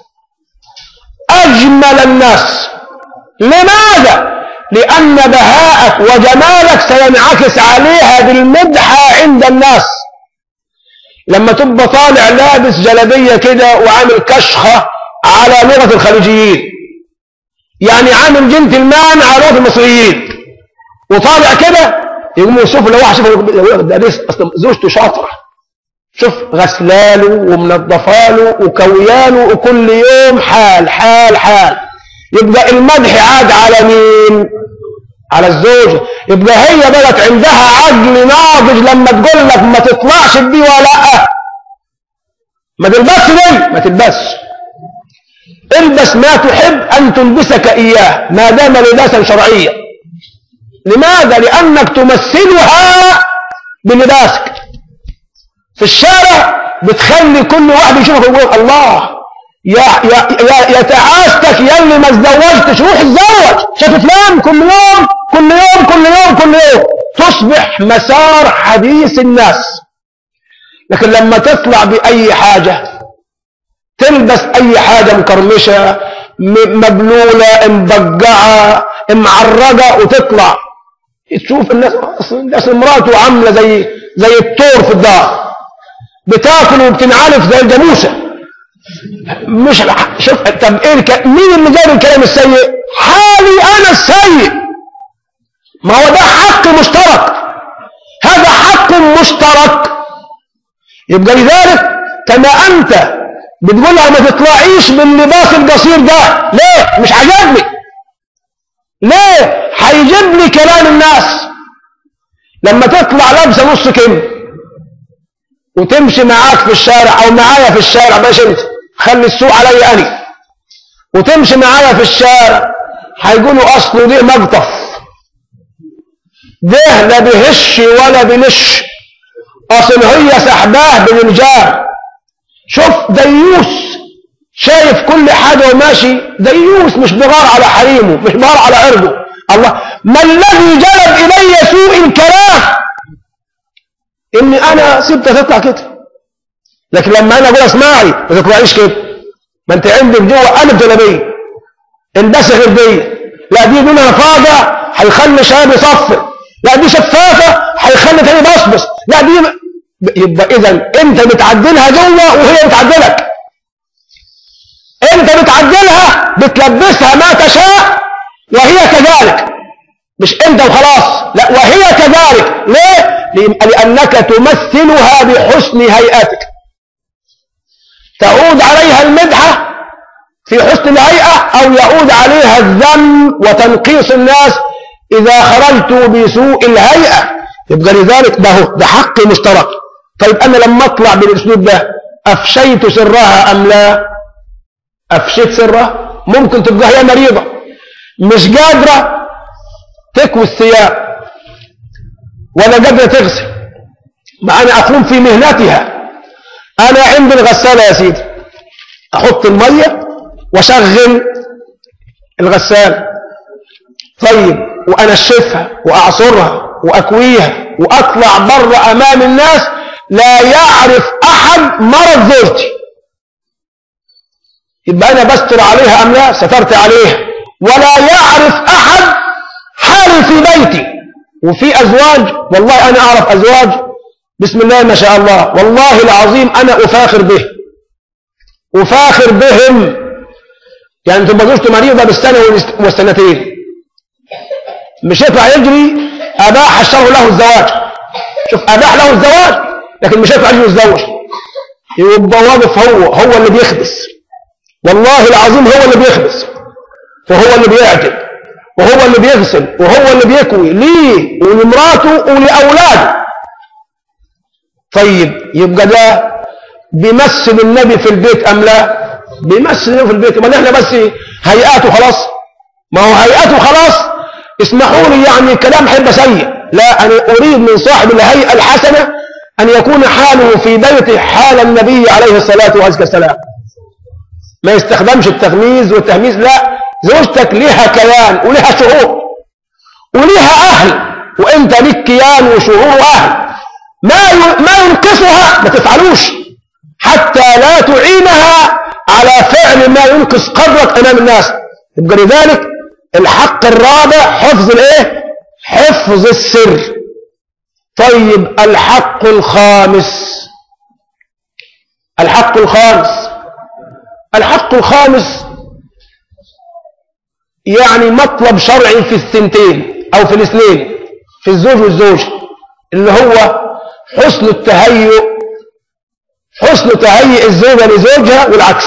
اجمل الناس لماذا لان بهاءك وجمالك سينعكس عليها بالمدحة عند الناس لما تبقى طالع لابس جلبية كده وعامل كشخة على لغة الخليجيين يعني عامل جنتلمان على لغة المصريين وطالع كده يقوموا يشوفوا لو واحد شوفوا ده ليس اصلا زوجته شاطره شوف غسلاله ومنظفاله وكوياله وكل يوم حال حال حال يبقى المدح عاد على مين على الزوجة يبقى هي بقت عندها عقل ناضج لما تقول لك ما تطلعش بدي ولا لا ما تلبسش دي ما تلبسش البس ما تحب ان تلبسك اياه ما دام لباسا شرعيا لماذا لانك تمثلها بلباسك في الشارع بتخلي كل واحد يشوفك ويقول الله يا يا يا يا تعاستك يا اللي ما اتزوجتش روح اتزوج شايف فلان كل يوم كل يوم كل يوم كل يوم تصبح مسار حديث الناس لكن لما تطلع بأي حاجة تلبس أي حاجة مكرمشة م- مبلولة مبجعة معرجة وتطلع تشوف الناس أصل الناس مراته عاملة زي زي الطور في الدار بتاكل وبتنعلف زي الجاموسة مش الح- شوف طب ايه الك... مين اللي جاب الكلام السيء حالي انا السيء ما هو ده حق مشترك هذا حق مشترك يبقى لذلك كما انت بتقول لها ما تطلعيش باللباس القصير ده ليه مش عجبني ليه هيجيب لي كلام الناس لما تطلع لابسه نص كم وتمشي معاك في الشارع او معايا في الشارع باش انت خلي السوق علي انا وتمشي معايا في الشارع هيقولوا اصله دي مقطف ده لا بهش ولا بنش اصل هي سحباه بالنجار شوف ديوس شايف كل حاجة وماشي ديوس مش بغار على حريمه مش بغار على عرضه الله ما الذي جلب إلي سوء الكلام إني أنا سبتها تطلع كده لكن لما أنا أقول اسمعي ما تطلعيش كده ما أنت عندك جوه قلب جلابية البسها غير دي لا دي منها فاضع هيخلي شباب يصفر لا دي شفافة هيخلي تاني بصبص لا دي م... يبقى إذا أنت بتعدلها جوه وهي بتعدلك أنت بتعدلها بتلبسها ما تشاء وهي كذلك مش أنت وخلاص لا وهي كذلك ليه؟ لأنك تمثلها بحسن هيئتك تعود عليها المدحة في حسن الهيئة أو يعود عليها الذم وتنقيص الناس إذا خرجت بسوء الهيئة يبقى لذلك ده هو ده حق مشترك طيب أنا لما أطلع بالأسلوب ده أفشيت سرها أم لا أفشيت سرها ممكن تبقى هي مريضة مش قادرة تكوي الثياب ولا قادرة تغسل مع أنا أقوم في مهنتها أنا عندي الغسالة يا سيدي أحط المية وأشغل الغسالة طيب وأنشفها وأعصرها وأكويها وأطلع بره أمام الناس لا يعرف أحد مرض زوجتي يبقى أنا بستر عليها أم لا سترت عليها ولا يعرف أحد حالي في بيتي وفي أزواج والله أنا أعرف أزواج بسم الله ما شاء الله والله العظيم أنا أفاخر به أفاخر بهم يعني تبقى زوجته مريضة بالسنة والسنتين مش يطلع يجري أباح الشرع له الزواج شوف أباح له الزواج لكن مش يطلع يجري يتزوج يبقى واقف هو هو اللي بيخبس والله العظيم هو اللي بيخبس وهو اللي بيعجل وهو اللي بيغسل وهو اللي بيكوي ليه ولمراته ولأولاده طيب يبقى ده بيمثل النبي في البيت أم لا بيمثل النبي في البيت ما احنا بس هيئاته خلاص ما هو هيئاته خلاص اسمحوا لي يعني كلام حب سيء لا أنا أريد من صاحب الهيئة الحسنة أن يكون حاله في بيته حال النبي عليه الصلاة والسلام ما يستخدمش التغميز والتهميز لا زوجتك لها كيان ولها شعور ولها أهل وأنت لك كيان وشعور وأهل ما ما ينقصها ما تفعلوش حتى لا تعينها على فعل ما ينقص قدرك أمام الناس يبقى لذلك الحق الرابع حفظ الايه حفظ السر طيب الحق الخامس الحق الخامس الحق الخامس يعني مطلب شرعي في الثنتين او في الاثنين في الزوج والزوجة اللي هو حسن التهيؤ حسن تهيئ الزوجة لزوجها والعكس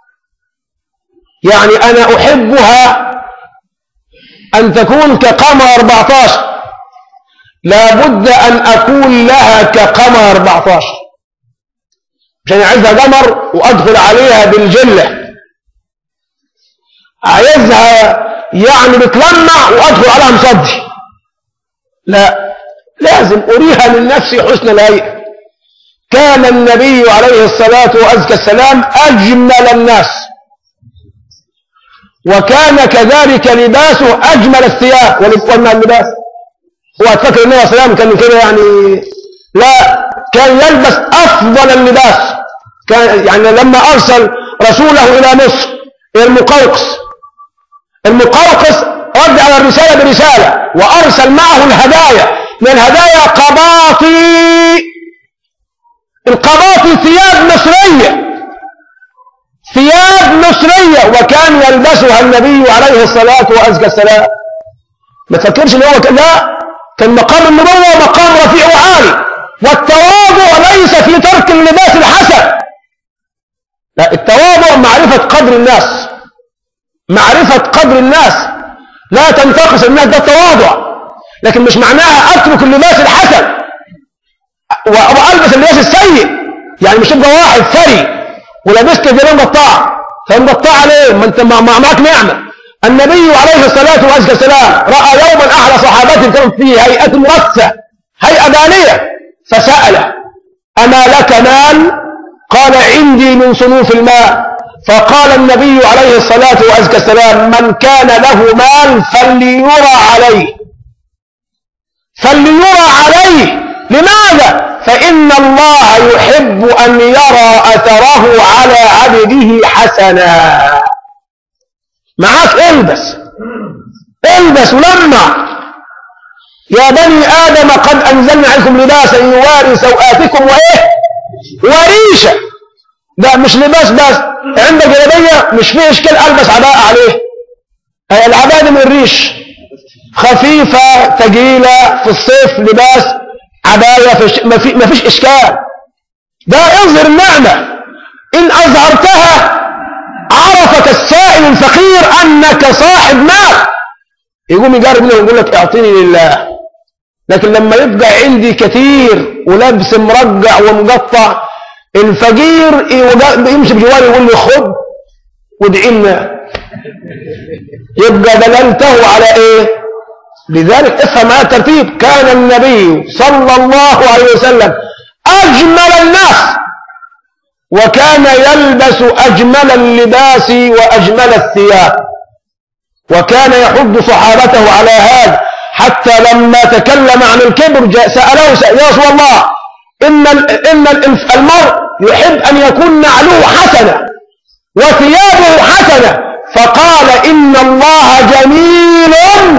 يعني انا احبها أن تكون كقمر 14 لابد أن أكون لها كقمر 14 عشان عايزها قمر وأدخل عليها بالجلة عايزها يعني بتلمع وأدخل عليها مصدي لا لازم أريها من نفسي حسن الهيئة كان النبي عليه الصلاة وأزكى السلام أجمل الناس وكان كذلك لباسه أجمل الثياب ولبسنا اللباس هو أتفكر النبي صلى الله عليه وسلم كان كده يعني لا كان يلبس أفضل اللباس كان يعني لما أرسل رسوله إلى مصر المقوقس المقوقس رد على الرسالة برسالة وأرسل معه الهدايا من الهدايا قباطي القباطي ثياب مصرية ثياب مصرية وكان يلبسها النبي عليه الصلاة وأزكى السلام ما تفكرش ان هو كان لا كان مقام النبوة مقام رفيع وعالي والتواضع ليس في ترك اللباس الحسن لا التواضع معرفة قدر الناس معرفة قدر الناس لا تنتقص الناس ده التواضع لكن مش معناها اترك اللباس الحسن والبس اللباس السيء يعني مش تبقى واحد ثري ولبست جلابيه مقطعه فمقطعه ليه ما انت معك نعمه النبي عليه الصلاه والسلام راى يوما احد صحابته كانت فيه هيئه مرثه هيئه باليه فسال اما لك مال قال عندي من صنوف الماء فقال النبي عليه الصلاه والسلام من كان له مال فليرى عليه فليرى عليه لماذا فإن الله يحب أن يرى أثره على عبده حسنا معاك البس البس ولمع يا بني آدم قد أنزلنا عليكم لباسا يواري سوآتكم وإيه وريشة ده مش لباس بس عندك جلابية مش فيه إشكال ألبس عباءة عليه العباءة من الريش خفيفة ثقيلة في الصيف لباس عباية فيش ما, في ما فيش إشكال ده اظهر النعمة إن أظهرتها عرفك السائل الفقير أنك صاحب مال يقوم يجرب منه ويقول لك اعطيني لله لكن لما يبقى عندي كثير ولبس مرجع ومقطع الفقير يمشي بجواري يقول لي خد وادعي لنا يبقى دللته على ايه لذلك افهم هذا الترتيب كان النبي صلى الله عليه وسلم أجمل الناس وكان يلبس أجمل اللباس وأجمل الثياب وكان يحض صحابته على هذا حتى لما تكلم عن الكبر سأله يا رسول الله إن, إن المرء يحب أن يكون نعله حسنة وثيابه حسنة فقال إن الله جميل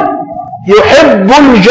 يحب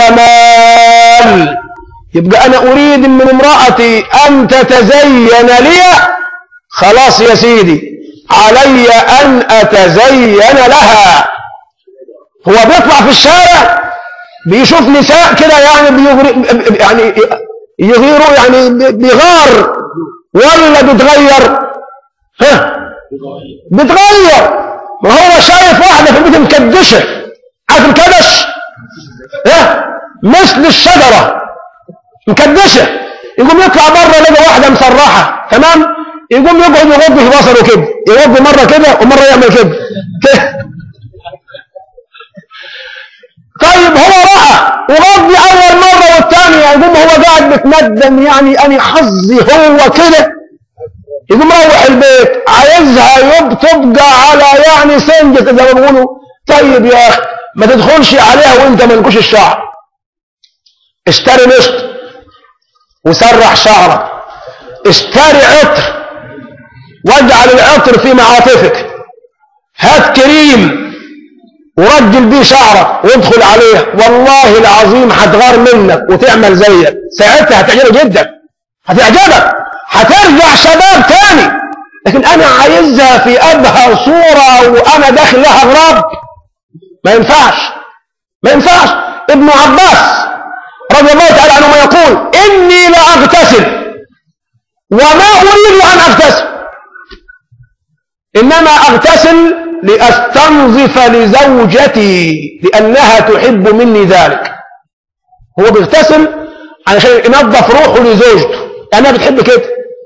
الجمال يبقى أنا أريد من امرأتي أن تتزين لي خلاص يا سيدي علي أن أتزين لها هو بيطلع في الشارع بيشوف نساء كده يعني بيغري يعني يغيروا يعني بيغار ولا بيتغير ها بيتغير ما هو شايف واحدة في البيت مكدشة عارف الكدش ايه مثل الشجرة مكدشة يقوم يطلع بره يلاقي واحدة مسرحة تمام يقوم يقعد يغض في بصره كده يغض مرة كده ومرة يعمل كده طيب هو رأى وغض أول مرة والثانية يقوم هو قاعد متندم يعني أنا حظي هو كده يقوم روح البيت عايزها يب تبقى على يعني سنجة زي ما بيقولوا طيب يا أخي ما تدخلش عليها وانت منكوش الشعر اشتري مشط وسرح شعرك اشتري عطر واجعل العطر في معاطفك هات كريم ورجل بيه شعرك وادخل عليه والله العظيم هتغار منك وتعمل زيك ساعتها هتعجبك جدا هتعجبك هترجع شباب تاني لكن انا عايزها في ابهى صورة وانا داخل لها غراب ما ينفعش ما ينفعش ابن عباس رضي الله تعالى عنهما يقول إني لأغتسل وما أريد أن أغتسل إنما أغتسل لأستنظف لزوجتي لأنها تحب مني ذلك هو بيغتسل علشان ينظف روحه لزوجته أنا بتحب كده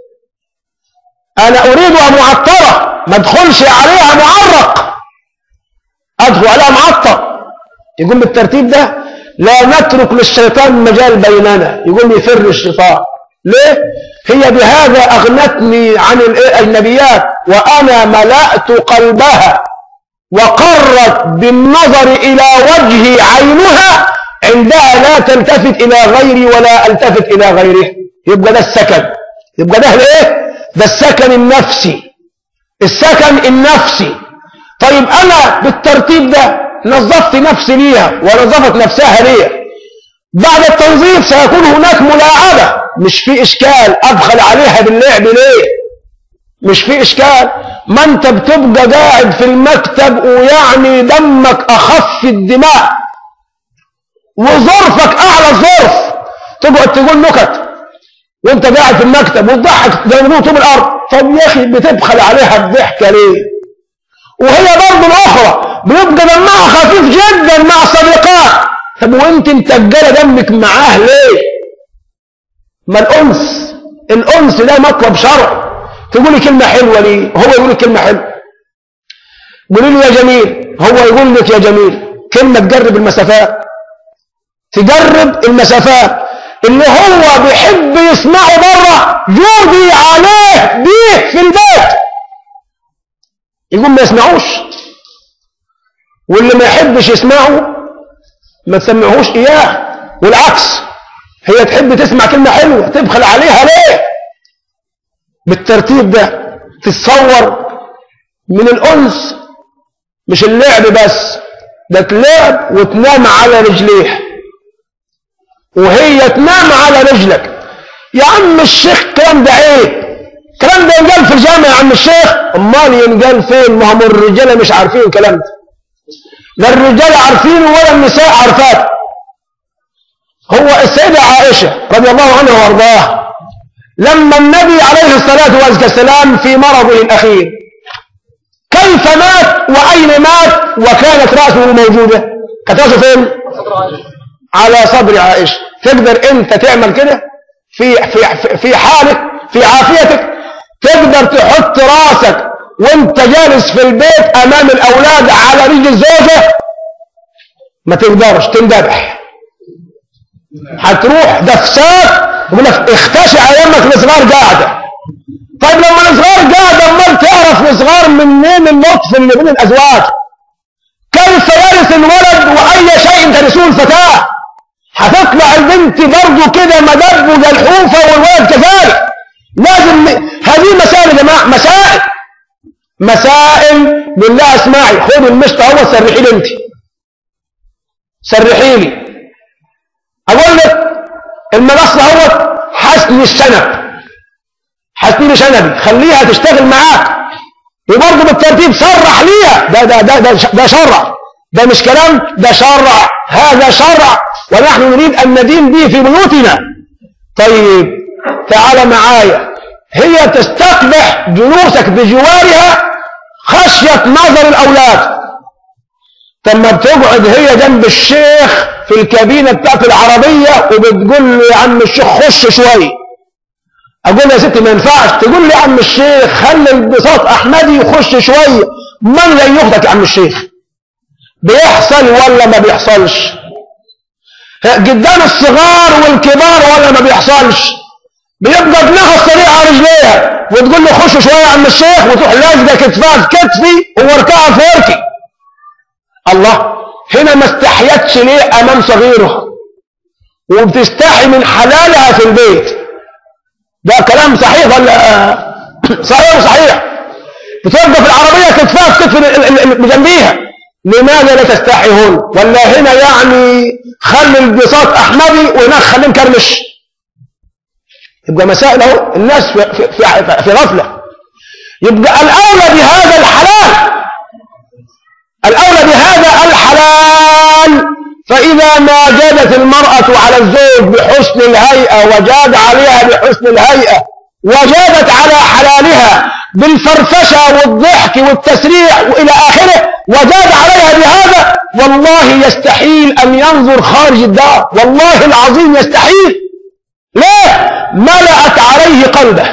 أنا أريدها معطرة ما ادخلش عليها معرق أدخل عليها معطر يقول بالترتيب ده لا نترك للشيطان مجال بيننا يقول لي فر الشيطان ليه هي بهذا أغنتني عن الأجنبيات وأنا ملأت قلبها وقرت بالنظر إلى وجه عينها عندها لا تلتفت إلى غيري ولا ألتفت إلى غيره يبقى ده السكن يبقى ده الايه ده السكن النفسي السكن النفسي طيب انا بالترتيب ده نظفت نفسي ليها ونظفت نفسها ليها بعد التنظيف سيكون هناك ملاعبة مش في اشكال ادخل عليها باللعب ليه مش في اشكال ما انت بتبقى قاعد في المكتب ويعني دمك اخف الدماء وظرفك اعلى ظرف تقعد تقول نكت وانت قاعد في المكتب وتضحك جنبه طوب الارض طب يا اخي بتبخل عليها الضحكه ليه وهي برضه الاخرى بيبقى دمها خفيف جدا مع صديقات طب وانت متجله دمك معاه ليه ما الانس الانس ده مطلب شرعي تقولي كلمه حلوه ليه هو يقول كلمه حلوه قولي له يا جميل هو يقول لك يا جميل كلمه تجرب المسافات تجرب المسافات اللي هو بيحب يسمعه بره يرضي عليه بيه في البيت يقول ما يسمعوش واللي ما يحبش يسمعه ما تسمعوش اياه والعكس هي تحب تسمع كلمة حلوة تبخل عليها ليه بالترتيب ده تتصور من الأنس مش اللعب بس ده تلعب وتنام على رجليه وهي تنام على رجلك يا عم الشيخ الكلام ده عيب الكلام ده ينقال في الجامع يا عم الشيخ امال ينقال فين ما هم الرجاله مش عارفين الكلام ده لا الرجال عارفين ولا النساء عارفات هو السيدة عائشة رضي الله عنها وارضاها لما النبي عليه الصلاة والسلام في مرضه الأخير كيف مات وأين مات وكانت رأسه موجودة كانت رأسه فين على صدر عائشة تقدر انت تعمل كده في في في حالك في عافيتك تقدر تحط راسك وانت جالس في البيت امام الاولاد على رجل الزوجة ما تقدرش تندبح هتروح دفسات يقول لك اختشع يمك الصغار قاعده طيب لما الصغار قاعده امال تعرف الصغار منين اللطف اللي بين الازواج كيف يرث الولد واي شيء ترثون الفتاه هتطلع البنت برضه كده مدب جلحوفه والولد كذلك لازم هذه مسائل يا جماعه مسائل مسائل بالله اسمعي خد المشط اهو سرحي لي انت سرحي لي اقول لك المنصه اهو حسن الشنب حسني لي شنبي خليها تشتغل معاك وبرضه بالترتيب صرح ليها ده ده ده ده, ده شرع ده مش كلام ده شرع هذا شرع ونحن نريد أن ندين به في بيوتنا طيب تعال معايا هي تستقبح جلوسك بجوارها خشية نظر الأولاد لما بتقعد هي جنب الشيخ في الكابينة بتاعت العربية وبتقول له يا عم الشيخ خش شوي أقول له يا ستي ما ينفعش تقول لي يا عم الشيخ خلي البساط أحمدي يخش شوية من لا ياخدك يا عم الشيخ بيحصل ولا ما بيحصلش قدام الصغار والكبار ولا ما بيحصلش بيبقى ابنها الصريع على رجليها وتقول له خش شويه يا عم الشيخ وتروح لازقه كتفها في كتفي ووركها في وركي الله هنا ما استحيتش ليه امام صغيرها وبتستحي من حلالها في البيت ده كلام صحيح ولا صحيح وصحيح بتوقف العربيه كتفها في كتف اللي جنبيها لماذا لا تستحي هون ولا هنا يعني خلي البساط احمدي وهناك خليه مكرمش يبقى مسائل اهو الناس في, في, في, في غفله يبقى الاولى بهذا الحلال الاولى بهذا الحلال فاذا ما جادت المراه على الزوج بحسن الهيئه وجاد عليها بحسن الهيئه وجادت على حلالها بالفرفشه والضحك والتسريع والى اخره وزاد عليها بهذا والله يستحيل أن ينظر خارج الدار والله العظيم يستحيل ليه ملأت عليه قلبه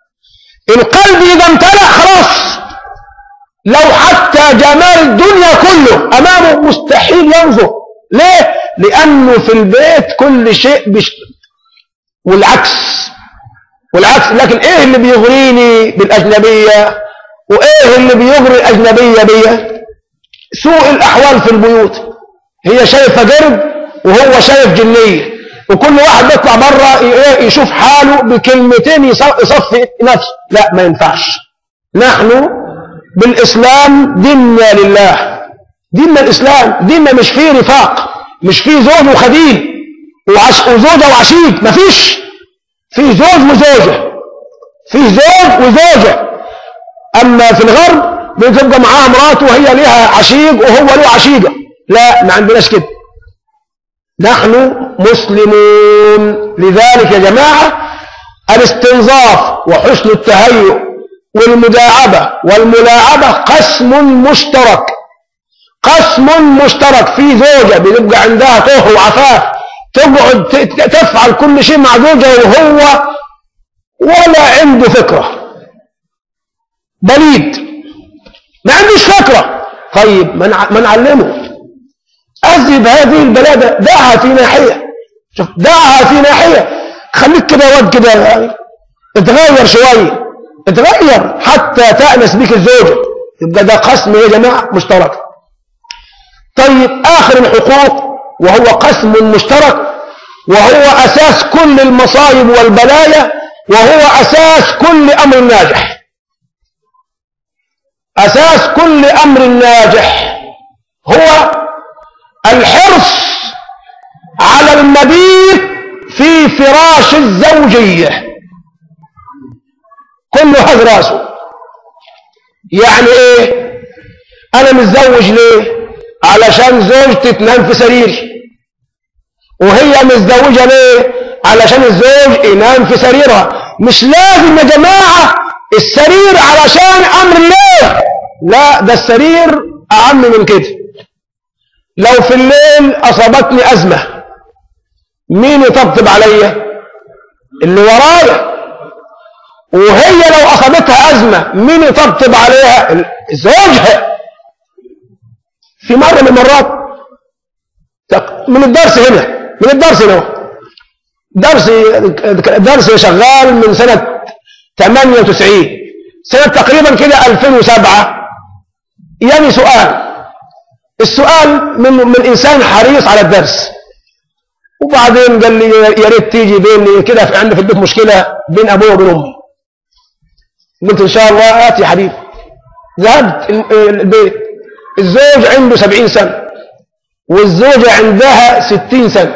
القلب إذا امتلأ خلاص لو حتى جمال الدنيا كله أمامه مستحيل ينظر ليه لأنه في البيت كل شيء بش... والعكس والعكس لكن ايه اللي بيغريني بالأجنبية وايه اللي بيغري الأجنبية بيه سوء الأحوال في البيوت هي شايفة جرب وهو شايف جنية وكل واحد بيطلع بره يشوف حاله بكلمتين يصفي نفسه لا ما ينفعش نحن بالإسلام ديننا لله ديننا الإسلام ديننا مش فيه رفاق مش فيه زوج وخديم وعش وزوجة وعشيق مفيش فيه زوج وزوجة فيه زوج وزوجة أما في الغرب بتبقى معاها مراته وهي ليها عشيق وهو له عشيقة لا ما عندناش كده نحن مسلمون لذلك يا جماعة الاستنظاف وحسن التهيؤ والمداعبة والملاعبة قسم مشترك قسم مشترك في زوجة بيبقى عندها طه وعفاف تقعد تفعل كل شيء مع زوجها وهو ولا عنده فكرة بليد ما عندوش فكرة طيب ما نعلمه أذهب هذه البلادة دعها في ناحية شوف دعها في ناحية خليك كده واد كده يعني اتغير شوية اتغير حتى تأنس بك الزوجة يبقى ده قسم يا جماعة مشترك طيب آخر الحقوق وهو قسم مشترك وهو أساس كل المصايب والبلايا وهو أساس كل أمر ناجح أساس كل أمر ناجح هو الحرص على المبيت في فراش الزوجية كله هذا راسه يعني ايه انا متزوج ليه علشان زوجتي تنام في سريري وهي متزوجة ليه علشان الزوج ينام في سريرها مش لازم يا جماعة السرير علشان امر الله لا ده السرير اعم من كده لو في الليل أصابتني أزمة مين يطبطب عليا اللي ورايا وهي لو أصابتها أزمة مين يطبطب عليها زوجها في مرة من المرات من الدرس هنا من الدرس هنا درس درس شغال من سنة 98 سنة تقريبا كده 2007 يعني سؤال السؤال من من انسان حريص على الدرس وبعدين قال لي يا ريت تيجي بيني كده في عندي في البيت مشكله بين ابوي وبين امي قلت ان شاء الله اتي يا حبيبي ذهبت البيت الزوج عنده سبعين سنه والزوجه عندها ستين سنه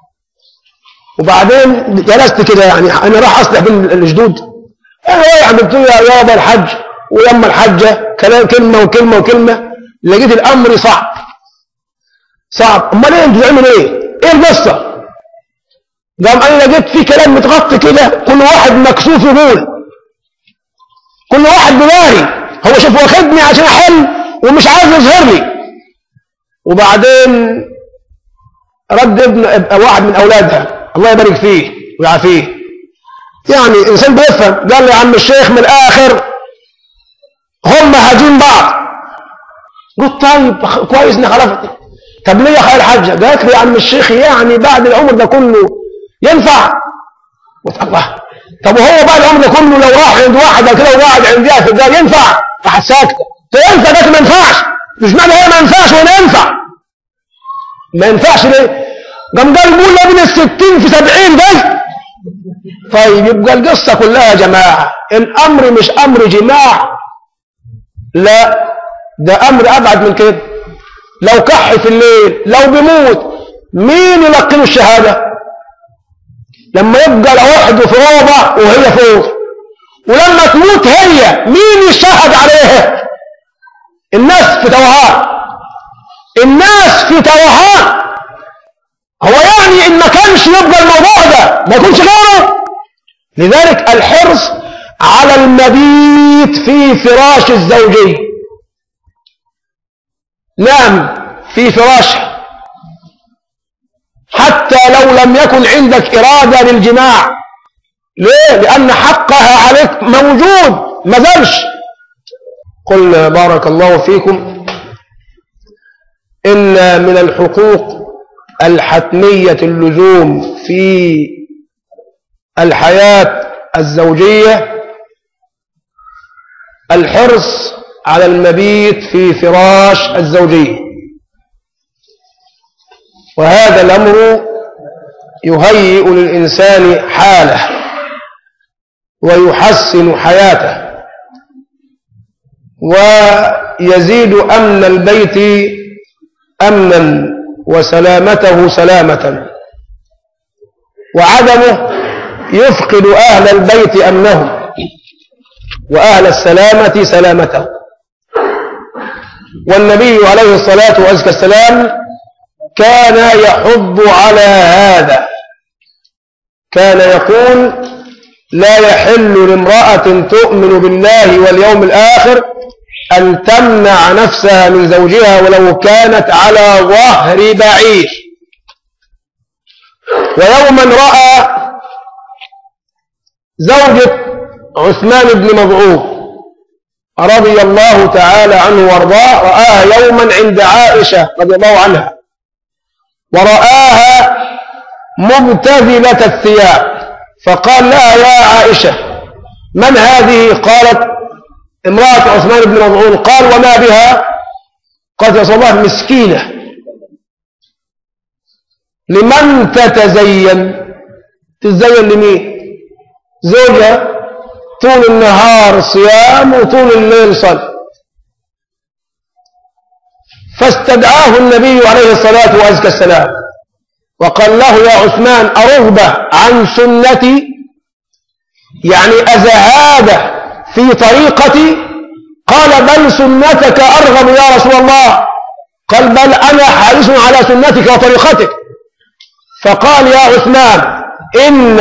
وبعدين جلست كده يعني انا راح اصلح بين الجدود انا رايح قلت له يا يابا الحج ويما الحجه كلام كلمه وكلمه وكلمه لقيت الامر صعب صعب امال ايه انتوا بتعملوا ايه ايه القصه قام انا لقيت في كلام متغطي كده كل واحد مكسوف يقول كل واحد بواري هو شوف واخدني عشان احل ومش عايز يظهر لي وبعدين رد ابن واحد من اولادها الله يبارك فيه ويعافيه يعني انسان بيفهم قال لي يا عم الشيخ من الاخر هم هاجين بعض قلت طيب كويس انك عرفت طب ليه يا خير الحاجة قالت لي يا عم الشيخ يعني بعد العمر ده كله ينفع قلت الله طب وهو بعد العمر ده كله لو راح عند واحد كده وقعد عندها في الدار ينفع راحت ساكته فينفع ده ما ينفعش مش معنى هي ما ينفعش ولا ينفع ما ينفعش ليه قام قال مولا من الستين في سبعين ده طيب يبقى القصة كلها يا جماعة الأمر مش أمر جماع لا ده أمر أبعد من كده لو كح في الليل لو بيموت مين يلقنه الشهادة لما يبقى لوحده في روضة وهي فوق ولما تموت هي مين يشهد عليها الناس في توهان الناس في توهان هو يعني ان ما كانش يبقى الموضوع ده ما يكونش غيره لذلك الحرص على المبيت في فراش الزوجي نام في فراشها حتى لو لم يكن عندك إرادة للجماع ليه؟ لأن حقها عليك موجود ما زالش قل بارك الله فيكم إن من الحقوق الحتمية اللزوم في الحياة الزوجية الحرص على المبيت في فراش الزوجية وهذا الأمر يهيئ للإنسان حاله ويحسن حياته ويزيد أمن البيت أمنا وسلامته سلامة وعدمه يفقد أهل البيت أمنهم وأهل السلامة سلامته والنبي عليه الصلاة والسلام كان يحض على هذا كان يقول لا يحل لامرأة تؤمن بالله واليوم الآخر أن تمنع نفسها من زوجها ولو كانت على ظهر بعير ويوما رأى زوجة عثمان بن مضعوف رضي الله تعالى عنه وارضاه رآها يوما عند عائشة رضي الله عنها ورآها مبتذلة الثياب فقال لها يا عائشة من هذه قالت امرأة عثمان بن مضعون قال وما بها قالت يا الله مسكينة لمن تتزين تتزين لمين زوجها طول النهار صيام وطول الليل صلاة فاستدعاه النبي عليه الصلاة والسلام وقال له يا عثمان أرغبة عن سنتي يعني أزهاد في طريقتي قال بل سنتك أرغب يا رسول الله قال بل أنا حارس على سنتك وطريقتك فقال يا عثمان إن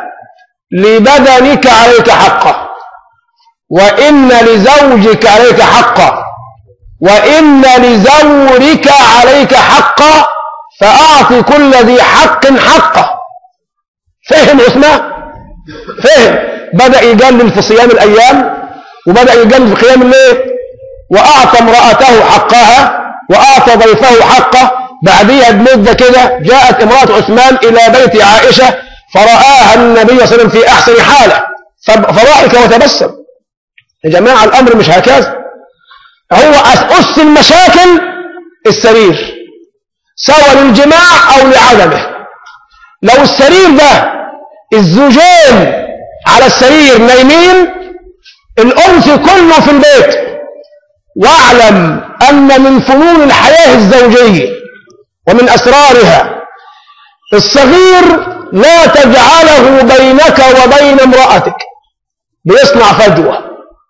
لبدنك عليك حقا وإن لزوجك عليك حقا وإن لزورك عليك حقا فأعط كل ذي حق حقه فهم عثمان فهم بدأ يجلل في صيام الأيام وبدأ يجلل في قيام الليل وأعطى امرأته حقها وأعطى ضيفه حقه بعديها بمدة كده جاءت امرأة عثمان إلى بيت عائشة فرآها النبي صلى الله عليه وسلم في أحسن حالة فضحك وتبسم يا جماعة الأمر مش هكذا هو أس المشاكل السرير سواء للجماع أو لعدمه لو السرير ده الزوجين على السرير نايمين الأنس كله في البيت واعلم أن من فنون الحياة الزوجية ومن أسرارها الصغير لا تجعله بينك وبين امرأتك بيصنع فجوة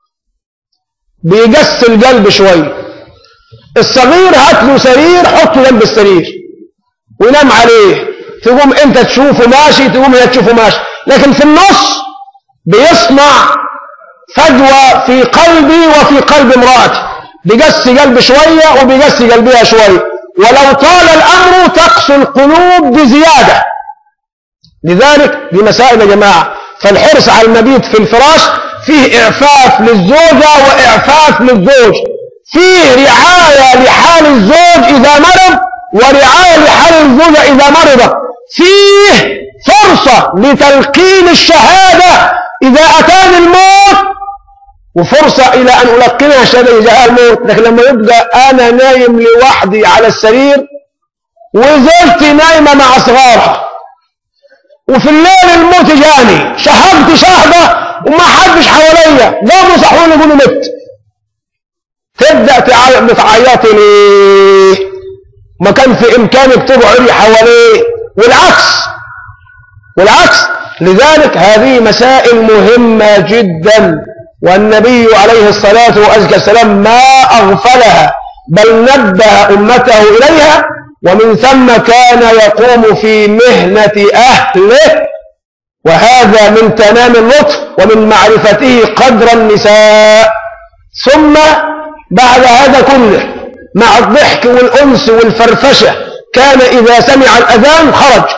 بيجس القلب شوي الصغير هات له سرير حطه جنب السرير وينام عليه تقوم انت تشوفه ماشي تقوم هي تشوفه ماشي لكن في النص بيصنع فجوة في قلبي وفي قلب امرأتي بيقسي قلبي شوية وبيقسي قلبها شوية ولو طال الأمر تقسو القلوب بزيادة لذلك دي مسائل يا جماعة فالحرص على المبيت في الفراش فيه إعفاف للزوجة وإعفاف للزوج فيه رعاية لحال الزوج إذا مرض ورعاية لحال الزوجة إذا مرضت فيه فرصة لتلقين الشهادة إذا أتاني الموت وفرصة إلى أن ألقنها شهادة إذا الموت لكن لما يبقى أنا نايم لوحدي على السرير وزوجتي نايمة مع صغارها وفي الليل الموت جاني شهدت شهدة وما حدش حواليا قاموا صحوني يقولوا مت تبدأ تعيط تعيطي ليه ما كان في إمكانك تقعدي حواليه والعكس والعكس لذلك هذه مسائل مهمة جدا والنبي عليه الصلاة والسلام ما أغفلها بل نبه أمته إليها ومن ثم كان يقوم في مهنة أهله وهذا من تمام اللطف ومن معرفته قدر النساء ثم بعد هذا كله مع الضحك والأنس والفرفشة كان إذا سمع الأذان خرج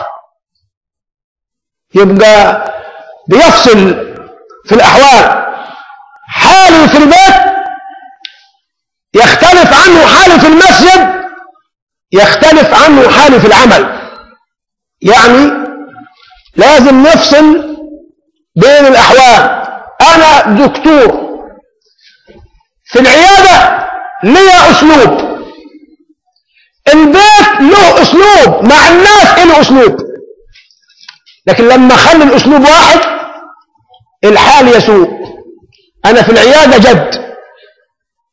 يبقى بيفصل في الأحوال حالي في البيت يختلف عنه حالي في المسجد يختلف عنه حالي في العمل يعني لازم نفصل بين الأحوال أنا دكتور في العيادة لي أسلوب البيت له أسلوب مع الناس له أسلوب لكن لما خلي الأسلوب واحد الحال يسوء أنا في العيادة جد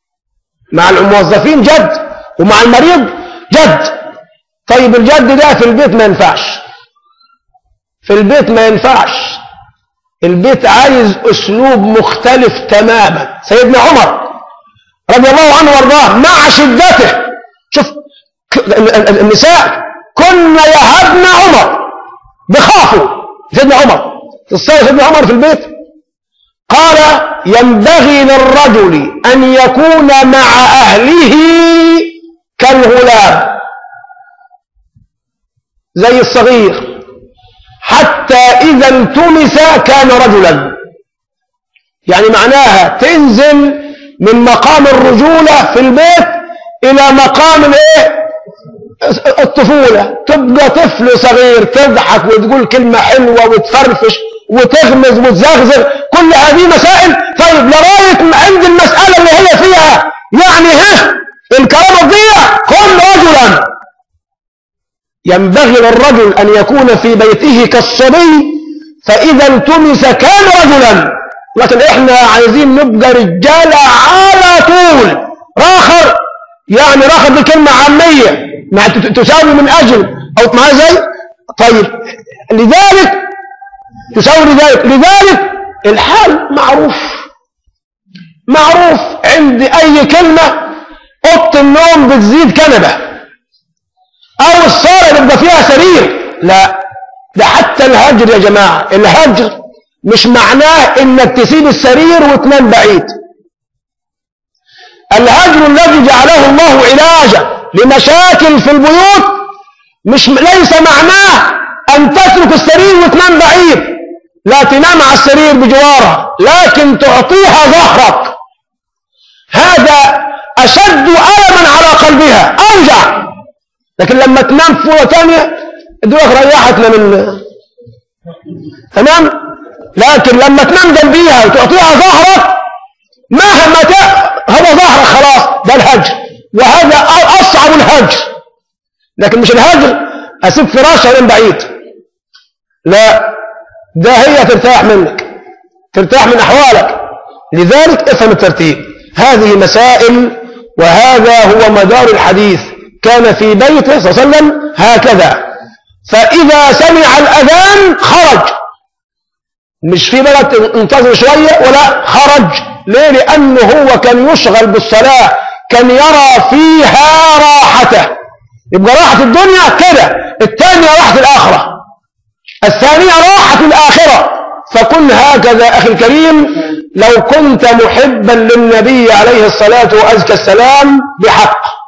مع الموظفين جد ومع المريض جد طيب الجد ده في البيت ما ينفعش في البيت ما ينفعش البيت عايز اسلوب مختلف تماما سيدنا عمر رضي الله عنه وارضاه مع شدته شوف النساء كنا يهبن عمر بخافوا سيدنا عمر تصور سيدنا عمر في البيت قال ينبغي للرجل أن يكون مع أهله كالغلام زي الصغير حتى إذا التمس كان رجلا يعني معناها تنزل من مقام الرجولة في البيت إلى مقام الايه الطفولة تبقى طفل صغير تضحك وتقول كلمة حلوة وتفرفش وتغمز وتزغزغ كل هذه مسائل طيب لغاية عند المسألة اللي هي فيها يعني ها الكرامة تضيع كن رجلا ينبغي للرجل أن يكون في بيته كالصبي فإذا التمس كان رجلا لكن احنا عايزين نبقى رجالة على طول راخر يعني راخر دي كلمة عامية مع تساوي من أجل أو مع زي طيب لذلك تساوي لذلك لذلك الحال معروف معروف عند أي كلمة أوضة النوم بتزيد كنبة أو الصالة بيبقى فيها سرير لا ده حتى الهجر يا جماعة الهجر مش معناه إنك تسيب السرير وتنام بعيد الهجر الذي جعله الله علاجا لمشاكل في البيوت مش ليس معناه أن تترك السرير وتنام بعيد لا تنام على السرير بجوارها لكن تعطيها ظهرك هذا أشد ألما على قلبها أوجع لكن لما تنام في فوق ثانية دلوقتي ريحتنا من تمام لكن لما تنام جنبيها وتعطيها ظهرك مهما ت... هو ظهرك خلاص ده الهجر وهذا أصعب الهجر لكن مش الهجر أسيب فراشة من بعيد لا ده هي ترتاح منك ترتاح من أحوالك لذلك افهم الترتيب هذه مسائل وهذا هو مدار الحديث كان في بيته صلى الله عليه وسلم هكذا فإذا سمع الأذان خرج مش في بلد انتظر شوية ولا خرج ليه لأنه هو كان يشغل بالصلاة كان يرى فيها راحته يبقى راحة الدنيا كده الثانية راحة الآخرة الثانية راحة الآخرة فكن هكذا أخي الكريم لو كنت محبا للنبي عليه الصلاة وأزكى السلام بحق